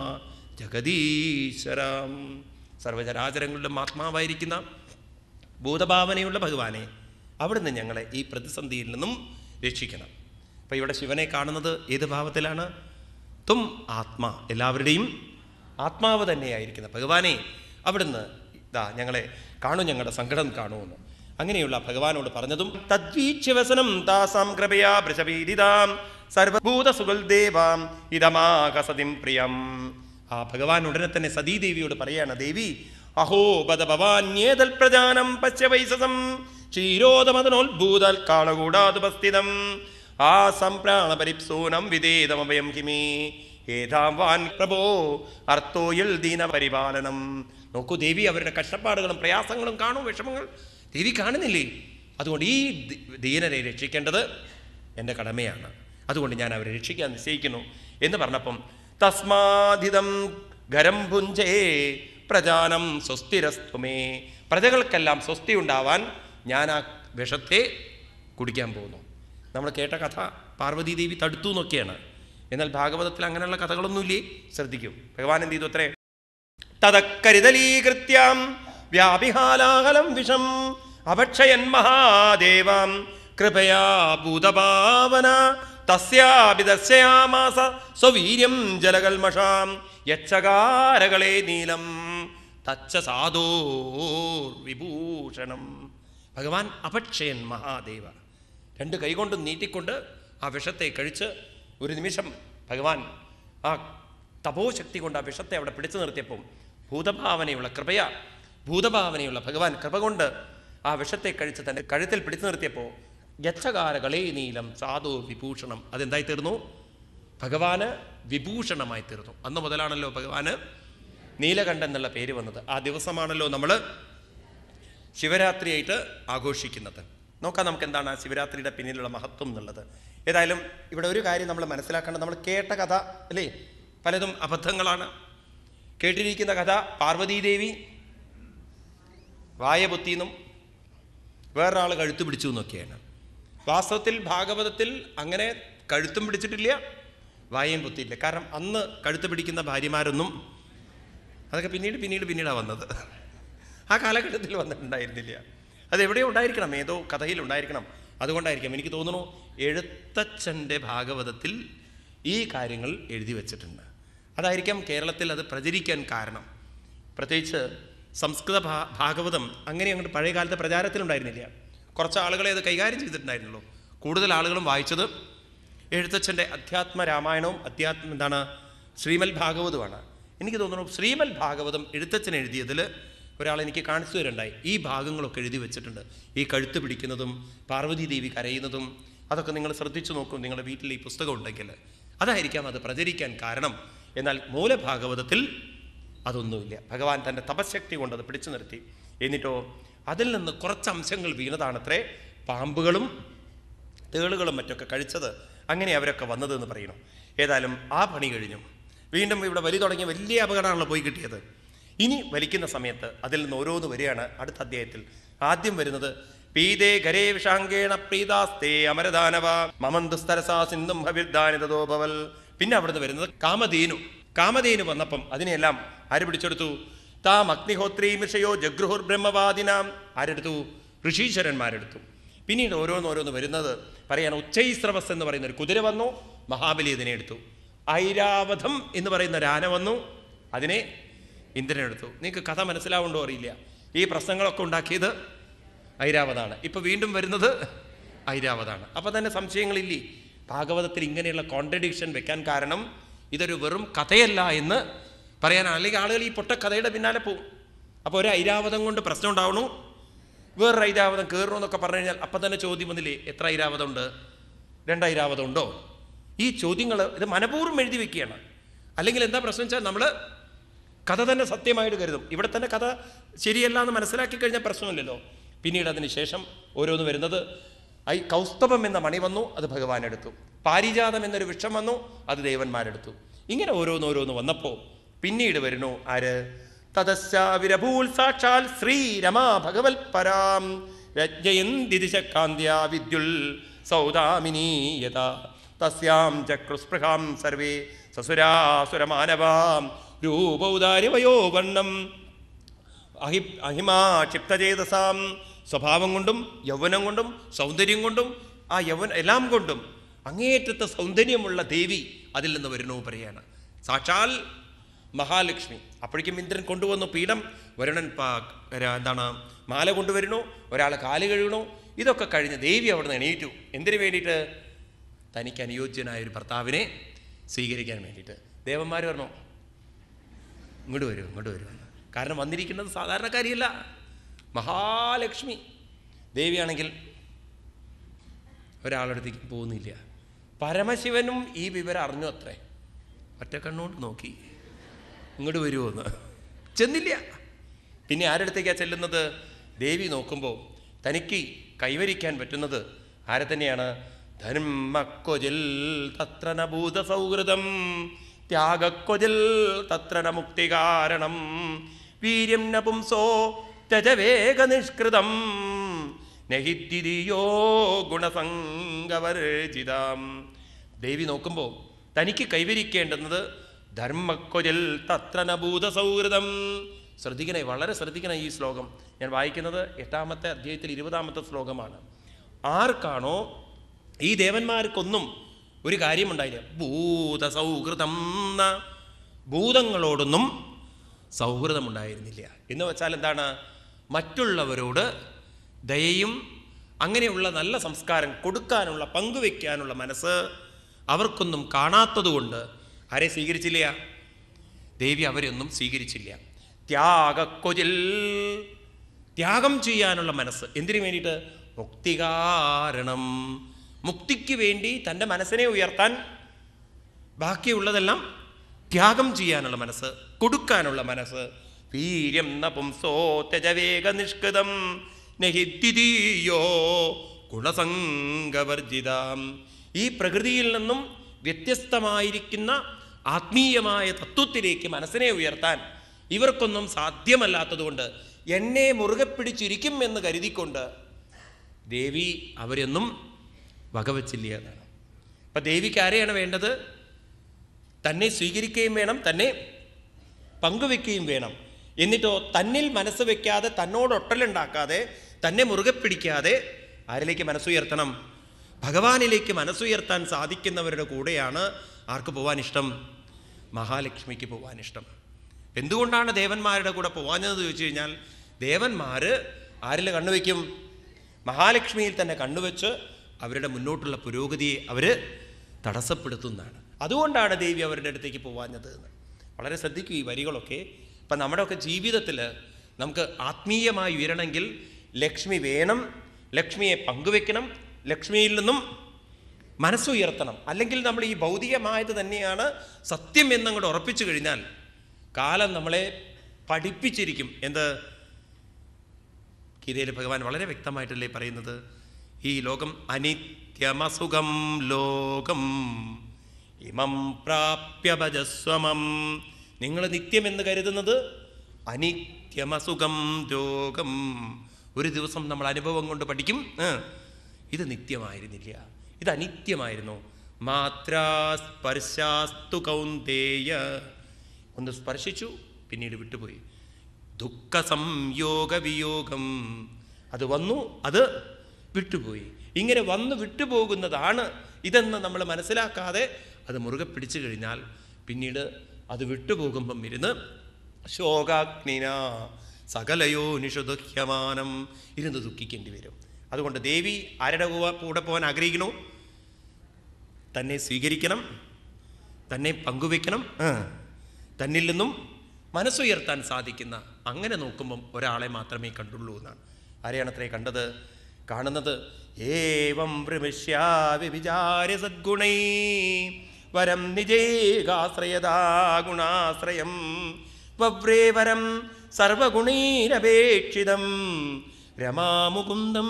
ജഗദീശ്വരം സർവചരാചരങ്ങളിലും ആത്മാവായിരിക്കുന്ന ഭൂതഭാവനയുള്ള ഭഗവാനെ അവിടുന്ന് ഞങ്ങളെ ഈ പ്രതിസന്ധിയിൽ നിന്നും രക്ഷിക്കണം അപ്പം ഇവിടെ ശിവനെ കാണുന്നത് ഏത് ഭാവത്തിലാണ് തും ആത്മാ എല്ലാവരുടെയും ആത്മാവ് തന്നെയായിരിക്കുന്ന ഭഗവാനെ അവിടുന്ന് ഇതാ ഞങ്ങളെ കാണൂ ഞങ്ങളുടെ സങ്കടം കാണുമെന്ന് അങ്ങനെയുള്ള ഭഗവാനോട് പറഞ്ഞതും തദ്വീക്ഷ്യവസനം താസാം കൃപയാ വൃഷഭീരിതാം സർവഭൂത സുഗൽദേവാം ഇതമാകസതിം പ്രിയം ആ ഭഗവാൻ ഉടനെ തന്നെ സതീദേവിയോട് പറയാണ് ദേവി അഹോ ബദ ഭവാന്യേതൽ പ്രജാനം പശ്യ വൈസസം ക്ഷീരോദമതനോത്ഭൂതൽ കാളകൂടാതുപസ്ഥിതം ആ സംപ്രാണപരിപ്സൂനം വിദേതമഭയം കിമേ ഏതാം വാൻ പ്രഭോ അർത്ഥോയിൽ ദീനപരിപാലനം നോക്കൂ ദേവി അവരുടെ കഷ്ടപ്പാടുകളും പ്രയാസങ്ങളും കാണും വിഷമങ്ങൾ ദേവി കാണുന്നില്ലേ അതുകൊണ്ട് ഈ ദി- ദീനരെ രക്ഷിക്കേണ്ടത് എൻ്റെ കടമയാണ് അതുകൊണ്ട് ഞാൻ അവരെ രക്ഷിക്കാൻ നിശ്ചയിക്കുന്നു എന്ന് പറഞ്ഞപ്പം തസ്മാധിതം ഗരം ഭുഞ്ചേ പ്രജാനം സ്വസ്ഥിരസ്തുമേ പ്രജകൾക്കെല്ലാം സ്വസ്തി ഉണ്ടാവാൻ ഞാൻ ആ വിഷത്തെ കുടിക്കാൻ പോകുന്നു നമ്മൾ കേട്ട കഥ പാർവതി ദേവി തടുത്തു എന്നൊക്കെയാണ് എന്നാൽ ഭാഗവതത്തിൽ അങ്ങനെയുള്ള കഥകളൊന്നുമില്ലേ ശ്രദ്ധിക്കൂ ഭഗവാൻ എന്ത് ചെയ്തു അത്രേ തതക്കരിതലീകൃത്യാം വ്യാപിഹാലാഹലം വിഷം അഭക്ഷയൻ മഹാദേവാം കൃപയാ ഭൂതഭാവന തസ്യാപി ദർശയാമാസ സ്വവീര്യം ജലകൽമഷാം യക്ഷകാരകളെ നീലം തച്ച സാധോർ വിഭൂഷണം ഭഗവാൻ അഭക്ഷയൻ മഹാദേവ രണ്ട് കൈകൊണ്ട് നീട്ടിക്കൊണ്ട് ആ വിഷത്തെ കഴിച്ച് ഒരു നിമിഷം ഭഗവാൻ ആ തപോശക്തി കൊണ്ട് ആ വിഷത്തെ അവിടെ പിടിച്ചു നിർത്തിയപ്പം ഭൂതഭാവനയുള്ള കൃപയ ഭൂതഭാവനയുള്ള ഭഗവാൻ കൃപ കൊണ്ട് ആ വിഷത്തെ കഴിച്ച് തൻ്റെ കഴുത്തിൽ പിടിച്ചു നിർത്തിയപ്പോൾ യക്ഷകാരകളേ നീലം സാധു വിഭൂഷണം അതെന്തായി തീർന്നു ഭഗവാന് വിഭൂഷണമായി തീർന്നു അന്ന് മുതലാണല്ലോ ഭഗവാന് നീലകണ്ഠൻ എന്നുള്ള പേര് വന്നത് ആ ദിവസമാണല്ലോ നമ്മൾ ശിവരാത്രിയായിട്ട് ആഘോഷിക്കുന്നത് നോക്കാം നമുക്ക് എന്താണ് ആ ശിവരാത്രിയുടെ പിന്നിലുള്ള മഹത്വം എന്നുള്ളത് ഏതായാലും ഇവിടെ ഒരു കാര്യം നമ്മൾ മനസ്സിലാക്കേണ്ടത് നമ്മൾ കേട്ട കഥ അല്ലേ പലതും അബദ്ധങ്ങളാണ് കേട്ടിരിക്കുന്ന കഥ പാർവതീദേവി വായ പൊത്തിയെന്നും വേറൊരാൾ കഴുത്ത് പിടിച്ചു എന്നൊക്കെയാണ് വാസ്തവത്തിൽ ഭാഗവതത്തിൽ അങ്ങനെ കഴുത്തും പിടിച്ചിട്ടില്ല വായയും പൊത്തിയില്ല കാരണം അന്ന് കഴുത്ത് പിടിക്കുന്ന ഭാര്യമാരൊന്നും അതൊക്കെ പിന്നീട് പിന്നീട് പിന്നീടാണ് വന്നത് ആ കാലഘട്ടത്തിൽ വന്നിട്ടുണ്ടായിരുന്നില്ല അത് എവിടെയോ ഉണ്ടായിരിക്കണം ഏതോ കഥയിൽ ഉണ്ടായിരിക്കണം അതുകൊണ്ടായിരിക്കാം എനിക്ക് തോന്നുന്നു എഴുത്തച്ഛൻ്റെ ഭാഗവതത്തിൽ ഈ കാര്യങ്ങൾ എഴുതി വച്ചിട്ടുണ്ട് അതായിരിക്കാം കേരളത്തിൽ അത് പ്രചരിക്കാൻ കാരണം പ്രത്യേകിച്ച് സംസ്കൃത ഭാ ഭാഗവതം അങ്ങനെ അങ്ങോട്ട് പഴയ കാലത്തെ പ്രചാരത്തിലുണ്ടായിരുന്നില്ല കുറച്ച് ആളുകളെ അത് കൈകാര്യം ചെയ്തിട്ടുണ്ടായിരുന്നുള്ളൂ കൂടുതൽ ആളുകളും വായിച്ചത് എഴുത്തച്ഛൻ്റെ അധ്യാത്മ രാമായണവും അധ്യാത്മ എന്താണ് ശ്രീമൽ ഭാഗവതമാണ് എനിക്ക് തോന്നുന്നു ശ്രീമൽ ഭാഗവതം എഴുത്തച്ഛൻ എഴുതിയതിൽ ഒരാൾ എനിക്ക് കാണിച്ചു തരണ്ടായി ഈ ഭാഗങ്ങളൊക്കെ എഴുതി വെച്ചിട്ടുണ്ട് ഈ കഴുത്ത് പിടിക്കുന്നതും പാർവതി ദേവി കരയുന്നതും അതൊക്കെ നിങ്ങൾ ശ്രദ്ധിച്ചു നോക്കും നിങ്ങളുടെ വീട്ടിൽ ഈ പുസ്തകം ഉണ്ടെങ്കിൽ അതായിരിക്കാം അത് പ്രചരിക്കാൻ കാരണം എന്നാൽ മൂലഭാഗവതത്തിൽ അതൊന്നുമില്ല ഭഗവാൻ തൻ്റെ തപശക്തി കൊണ്ട് അത് പിടിച്ചു നിർത്തി എന്നിട്ടോ അതിൽ നിന്ന് കുറച്ച് അംശങ്ങൾ വീണതാണത്രേ പാമ്പുകളും തേളുകളും മറ്റൊക്കെ കഴിച്ചത് അങ്ങനെ അവരൊക്കെ വന്നതെന്ന് പറയുന്നു ഏതായാലും ആ പണി കഴിഞ്ഞു വീണ്ടും ഇവിടെ വലി തുടങ്ങിയ വലിയ അപകടമാണല്ലോ പോയി കിട്ടിയത് ഇനി വലിക്കുന്ന സമയത്ത് അതിൽ നിന്ന് ഓരോന്ന് വരികയാണ് അടുത്ത അധ്യായത്തിൽ ആദ്യം വരുന്നത് പീതേ ഗരേ വിഷാങ്കേണ പ്രീതാസ്തേ അമരദാനവ മമന്തുസ്തരസാ സിന്ധും ഭവിർദാനിതോ ഭവൽ പിന്നെ അവിടുന്ന് വരുന്നത് കാമധേനു കാമധേനു വന്നപ്പം അതിനെല്ലാം ആര് പിടിച്ചെടുത്തു താം അഗ്നിഹോത്രീ മിഷയോ ജഗൃഹുർ ബ്രഹ്മവാദിനാം ആരെടുത്തു ഋഷീശ്വരന്മാരെടുത്തു പിന്നീട് ഓരോന്നോരോന്ന് വരുന്നത് പറയാണ് ഉച്ചൈസ്രവസ് എന്ന് പറയുന്ന ഒരു കുതിര വന്നു മഹാബലി ഇതിനെ എടുത്തു ഐരാവതം എന്ന് പറയുന്ന ഒരു ആന വന്നു അതിനെ ഇന്ദ്രനെടുത്തു നിങ്ങൾക്ക് കഥ മനസ്സിലാവുണ്ടോ അറിയില്ല ഈ പ്രശ്നങ്ങളൊക്കെ ഉണ്ടാക്കിയത് ഐരാവതാണ് ഇപ്പൊ വീണ്ടും വരുന്നത് ഐരാവതാണ് അപ്പൊ തന്നെ സംശയങ്ങളില്ലേ ഭാഗവതത്തിൽ ഇങ്ങനെയുള്ള കോൺട്രഡിക്ഷൻ വെക്കാൻ കാരണം ഇതൊരു വെറും കഥയല്ല എന്ന് പറയാനാണ് അല്ലെങ്കിൽ ആളുകൾ ഈ പൊട്ട കഥയുടെ പിന്നാലെ പോകും അപ്പോൾ ഒരു ഐരാവതം കൊണ്ട് പ്രശ്നം ഉണ്ടാവണു വേറൊരു ഐരാവതം കയറണു എന്നൊക്കെ പറഞ്ഞു കഴിഞ്ഞാൽ അപ്പം തന്നെ ചോദ്യം വന്നില്ലേ എത്ര ഐരാവതം ഉണ്ട് രണ്ട് ഐരാവതം ഉണ്ടോ ഈ ചോദ്യങ്ങൾ ഇത് മനപൂർവ്വം എഴുതി വെക്കുകയാണ് അല്ലെങ്കിൽ എന്താ പ്രശ്നം വെച്ചാൽ നമ്മൾ കഥ തന്നെ സത്യമായിട്ട് കരുതും ഇവിടെ തന്നെ കഥ ശരിയല്ല എന്ന് മനസ്സിലാക്കി കഴിഞ്ഞാൽ പ്രശ്നമില്ലല്ലോ പിന്നീട് അതിന് ശേഷം ഓരോന്ന് വരുന്നത് ഐ കൗസ്തവം എന്ന മണി വന്നു അത് ഭഗവാൻ എടുത്തു പാരിജാതം എന്നൊരു വൃക്ഷം വന്നു അത് ദേവന്മാരെടുത്തു ഇങ്ങനെ ഓരോന്നോരോന്ന് വന്നപ്പോൾ പിന്നീട് വരുന്നു ആര് തതശ്ചാവിരഭൂൽ സാക്ഷാൽ ശ്രീരമാ ഭഗവൽ പരാം രജ്ഞയന്തിദിശക്കാന്ത്യാ വിദ്യുൽ സൗദാമിനീയത തസ്യാം ചക്രുസ്പൃഹാം സർവേ സസുരാസുരമാനവാം രൂപൗദാര്യവയോ വർണ്ണം അഹി അഹിമാക്ഷിപ്തചേതസാം സ്വഭാവം കൊണ്ടും യൗവനം കൊണ്ടും സൗന്ദര്യം കൊണ്ടും ആ യൗവന എല്ലാം കൊണ്ടും അങ്ങേയറ്റത്തെ സൗന്ദര്യമുള്ള ദേവി അതിൽ നിന്ന് വരുന്നു പറയാണ് സാക്ഷാൽ മഹാലക്ഷ്മി അപ്പോഴേക്കും ഇന്ദ്രൻ കൊണ്ടുവന്നു പീഠം വരുണൻ പാ- ര- എന്താണ് മാല കൊണ്ടുവരണു ഒരാൾ കാല് കഴുകണു ഇതൊക്കെ കഴിഞ്ഞ് ദേവി അവിടെ നിന്ന് എണീറ്റു എന്തിനു വേണ്ടിയിട്ട് തനിക്ക് അനുയോജ്യനായ ഒരു ഭർത്താവിനെ സ്വീകരിക്കാൻ വേണ്ടിയിട്ട് ദേവന്മാർ പറഞ്ഞു ഇങ്ങോട്ട് വരൂ ഇങ്ങോട്ട് വരൂ എന്ന്. കാരണം വന്നിരിക്കുന്നത് സാധാരണക്കാരിയല്ല മഹാലക്ഷ്മി ദേവിയാണെങ്കിൽ ഒരാളടുത്തേക്ക് പോകുന്നില്ല പരമശിവനും ഈ വിവരം അറിഞ്ഞു അത്രേ ഒറ്റ കണ്ണുകൊണ്ട് നോക്കി ഇങ്ങോട്ട് വരുമോ എന്ന് ചെന്നില്ല പിന്നെ ആരടുത്തേക്കാണ് ചെല്ലുന്നത് ദേവി നോക്കുമ്പോൾ തനിക്ക് കൈവരിക്കാൻ പറ്റുന്നത് ആരെ തന്നെയാണ് ധർമ്മക്കൊജിൽ തത്ര ന ഭൂത സൗഹൃദം ത്യാഗക്കൊജിൽ തത്ര ന മുക്തി കാരണം വീര്യം ന പുംസോ ത്യജവേഗ നിഷ്കൃതം നഹിദ്വിതീയോ ഗുണസംഗവർജിതാം ദേവി നോക്കുമ്പോൾ തനിക്ക് കൈവരിക്കേണ്ടുന്നത് ധർമ്മക്കൊരിൽ തത്രനഭൂത സൗഹൃദം ശ്രദ്ധിക്കണേ വളരെ ശ്രദ്ധിക്കണേ ഈ ശ്ലോകം ഞാൻ വായിക്കുന്നത് എട്ടാമത്തെ അധ്യായത്തിൽ ഇരുപതാമത്തെ ശ്ലോകമാണ് ആർക്കാണോ ഈ ദേവന്മാർക്കൊന്നും ഒരു കാര്യമുണ്ടായില്ല ഭൂത സൗഹൃദം ന ഭൂതങ്ങളോടൊന്നും സൗഹൃദമുണ്ടായിരുന്നില്ല എന്ന് വെച്ചാൽ എന്താണ് മറ്റുള്ളവരോട് ദയയും അങ്ങനെയുള്ള നല്ല സംസ്കാരം കൊടുക്കാനുള്ള പങ്കുവെക്കാനുള്ള മനസ്സ് അവർക്കൊന്നും കാണാത്തതുകൊണ്ട് ആരെ സ്വീകരിച്ചില്ല ദേവി അവരെയൊന്നും സ്വീകരിച്ചില്ല ത്യാഗക്കൊജിൽ ത്യാഗം ചെയ്യാനുള്ള മനസ്സ് എന്തിനു വേണ്ടിയിട്ട് മുക്തി കാരണം മുക്തിക്ക് വേണ്ടി തൻ്റെ മനസ്സിനെ ഉയർത്താൻ ബാക്കിയുള്ളതെല്ലാം ത്യാഗം ചെയ്യാനുള്ള മനസ്സ് കൊടുക്കാനുള്ള മനസ്സ് വീര്യം ന പുംസോ ത്യജവേഗ നിഷ്കൃതം നഹിദ്വിതീയോ ഗുണസംഗവർജിതാം ഈ പ്രകൃതിയിൽ നിന്നും വ്യത്യസ്തമായിരിക്കുന്ന ആത്മീയമായ തത്വത്തിലേക്ക് മനസ്സിനെ ഉയർത്താൻ ഇവർക്കൊന്നും സാധ്യമല്ലാത്തതുകൊണ്ട് എന്നെ മുറുകെ പിടിച്ചിരിക്കും എന്ന് കരുതിക്കൊണ്ട് ദേവി അവരൊന്നും വകവച്ചില്ല എന്നാണ് അപ്പം ദേവിക്ക് ആരെയാണ് വേണ്ടത് തന്നെ സ്വീകരിക്കുകയും വേണം തന്നെ പങ്കുവെക്കുകയും വേണം എന്നിട്ടോ തന്നിൽ മനസ്സ് വെക്കാതെ തന്നോട് ഒട്ടലുണ്ടാക്കാതെ തന്നെ മുറുകെ പിടിക്കാതെ ആരിലേക്ക് മനസ്സുയർത്തണം ഭഗവാനിലേക്ക് മനസ്സുയർത്താൻ സാധിക്കുന്നവരുടെ കൂടെയാണ് ആർക്ക് പോവാൻ ഇഷ്ടം മഹാലക്ഷ്മിക്ക് പോവാൻ ഇഷ്ടം എന്തുകൊണ്ടാണ് ദേവന്മാരുടെ കൂടെ പോവാഞ്ഞതെന്ന് ചോദിച്ചു കഴിഞ്ഞാൽ ദേവന്മാർ ആരിൽ കണ്ണുവെക്കും മഹാലക്ഷ്മിയിൽ തന്നെ കണ്ണുവെച്ച് അവരുടെ മുന്നോട്ടുള്ള പുരോഗതിയെ അവർ തടസ്സപ്പെടുത്തുന്നതാണ് അതുകൊണ്ടാണ് ദേവി അവരുടെ അടുത്തേക്ക് പോവാഞ്ഞത് എന്ന് വളരെ ശ്രദ്ധിക്കൂ ഈ വരികളൊക്കെ അപ്പം നമ്മുടെയൊക്കെ ജീവിതത്തിൽ നമുക്ക് ആത്മീയമായി ഉയരണമെങ്കിൽ ലക്ഷ്മി വേണം ലക്ഷ്മിയെ പങ്കുവെക്കണം ലക്ഷ്മിയിൽ നിന്നും മനസ്സുയർത്തണം അല്ലെങ്കിൽ നമ്മൾ ഈ ഭൗതികമായത് തന്നെയാണ് സത്യം എന്നങ്ങോട്ട് ഉറപ്പിച്ചു കഴിഞ്ഞാൽ കാലം നമ്മളെ പഠിപ്പിച്ചിരിക്കും എന്ത് ഗീതയിൽ ഭഗവാൻ വളരെ വ്യക്തമായിട്ടല്ലേ പറയുന്നത് ഈ ലോകം അനിത്യമസുഖം ലോകം ഇമം പ്രാപ്യ ഭജസ്വമം നിങ്ങൾ നിത്യമെന്ന് കരുതുന്നത് അനിത്യമസുഖം രോഗം ഒരു ദിവസം നമ്മൾ അനുഭവം കൊണ്ട് പഠിക്കും ആ, ഇത് നിത്യമായിരുന്നില്ല ഇത് അനിത്യമായിരുന്നു മാത്രാ സ്പർശാസ്തു കൗന്ദേയ ഒന്ന് സ്പർശിച്ചു പിന്നീട് വിട്ടുപോയി ദുഃഖ സംയോഗ വിയോഗം അത് വന്നു അത് വിട്ടുപോയി ഇങ്ങനെ വന്നു വിട്ടുപോകുന്നതാണ് ഇതെന്ന് നമ്മൾ മനസ്സിലാക്കാതെ അത് മുറുകെ പിടിച്ചു കഴിഞ്ഞാൽ പിന്നീട് അത് വിട്ടുപോകുമ്പം ഇരുന്ന് ശോകാഗ്നിന സകലയോ നിഷുദുഹ്യമാനം ഇരുന്ന് ദുഃഖിക്കേണ്ടി വരും അതുകൊണ്ട് ദേവി ആരുടെ കൂടെ- കൂടെ പോകാൻ ആഗ്രഹിക്കണു തന്നെ സ്വീകരിക്കണം തന്നെ പങ്കുവെക്കണം ആ. തന്നിൽ നിന്നും മനസ്സുയർത്താൻ സാധിക്കുന്ന അങ്ങനെ നോക്കുമ്പം ഒരാളെ മാത്രമേ കണ്ടുള്ളൂ എന്നാണ് ആരെയാണത്രേ കണ്ടത് കാണുന്നത് ഏവം പ്രവിശ്യാവി വിചാര്യ സദ്ഗുണൈ വരം നിജേകാശ്രയതാ ഗുണാശ്രയം വവ്രേ വരം സർവഗുണൈരപേക്ഷിതം രമാമുകുന്ദം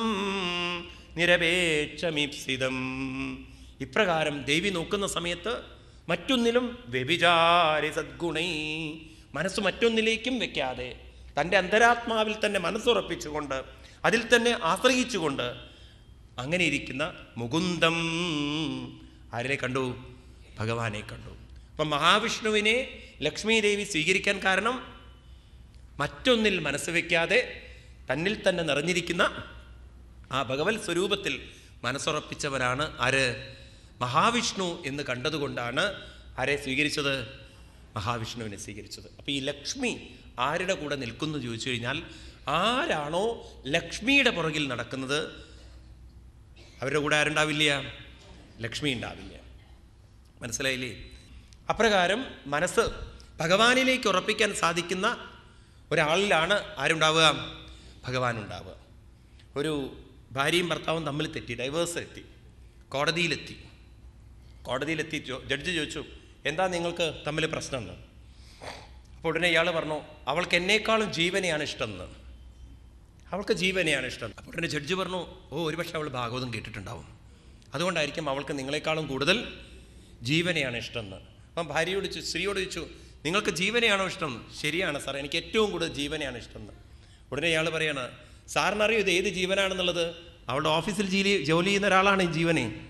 നിരപേക്ഷമീപ്സിതം ഇപ്രകാരം ദേവി നോക്കുന്ന സമയത്ത് മറ്റൊന്നിലും വ്യഭിചാരി സദ്ഗുണൈ മനസ്സ് മറ്റൊന്നിലേക്കും വെക്കാതെ തൻ്റെ അന്തരാത്മാവിൽ തന്നെ മനസ്സുറപ്പിച്ചുകൊണ്ട് അതിൽ തന്നെ ആശ്രയിച്ചുകൊണ്ട് അങ്ങനെ ഇരിക്കുന്ന മുകുന്ദം ആരെ കണ്ടു ഭഗവാനെ കണ്ടു അപ്പം മഹാവിഷ്ണുവിനെ ലക്ഷ്മി ദേവി സ്വീകരിക്കാൻ കാരണം മറ്റൊന്നിൽ മനസ്സ് വയ്ക്കാതെ തന്നിൽ തന്നെ നിറഞ്ഞിരിക്കുന്ന ആ ഭഗവത് സ്വരൂപത്തിൽ മനസ്സുറപ്പിച്ചവരാണ് ആര് മഹാവിഷ്ണു എന്ന് കണ്ടതുകൊണ്ടാണ് ആരെ സ്വീകരിച്ചത് മഹാവിഷ്ണുവിനെ സ്വീകരിച്ചത് അപ്പോൾ ഈ ലക്ഷ്മി ആരുടെ കൂടെ നിൽക്കുന്നു ചോദിച്ചു കഴിഞ്ഞാൽ ആരാണോ ലക്ഷ്മിയുടെ പുറകിൽ നടക്കുന്നത് അവരുടെ കൂടെ ആരുണ്ടാവില്ല ലക്ഷ്മി ഉണ്ടാവില്ല മനസ്സിലായില്ലേ അപ്രകാരം മനസ്സ് ഭഗവാനിലേക്ക് ഉറപ്പിക്കാൻ സാധിക്കുന്ന ഒരാളിലാണ് ആരുണ്ടാവുക ഭഗവാൻ ഉണ്ടാവുക ഒരു ഭാര്യയും ഭർത്താവും തമ്മിൽ തെറ്റി ഡൈവേഴ്സ് എത്തി കോടതിയിലെത്തി കോടതിയിലെത്തി ചോ- ജഡ്ജി ചോദിച്ചു എന്താ നിങ്ങൾക്ക് തമ്മിൽ പ്രശ്നമെന്ന് അപ്പോൾ ഉടനെ ഇയാൾ പറഞ്ഞു അവൾക്ക് എന്നേക്കാളും ജീവനെയാണ് ഇഷ്ടം എന്ന് അവൾക്ക് ജീവനെയാണ് ഇഷ്ടം അപ്പോൾ ഉടനെ ജഡ്ജി പറഞ്ഞു ഓ ഒരുപക്ഷെ അവൾ ഭാഗവതം കേട്ടിട്ടുണ്ടാവും അതുകൊണ്ടായിരിക്കും അവൾക്ക് നിങ്ങളെക്കാളും കൂടുതൽ ജീവനെയാണ് ഇഷ്ടം എന്ന് അപ്പം ഭാര്യയോട് ചോ- സ്ത്രീയോട് ചോദിച്ചു നിങ്ങൾക്ക് ജീവനെയാണോ ഇഷ്ടം ശരിയാണ് സാർ എനിക്ക് ഏറ്റവും കൂടുതൽ ജീവനെയാണ് ഇഷ്ടം എന്ന് ഉടനെ ഇയാൾ പറയാണ് സാറിനറിയോ ഇത് ഏത് ജീവനാണെന്നുള്ളത് അവളുടെ ഓഫീസിൽ ജീലി ജോലി ചെയ്യുന്ന ഒരാളാണ് ഈ ജീവനെ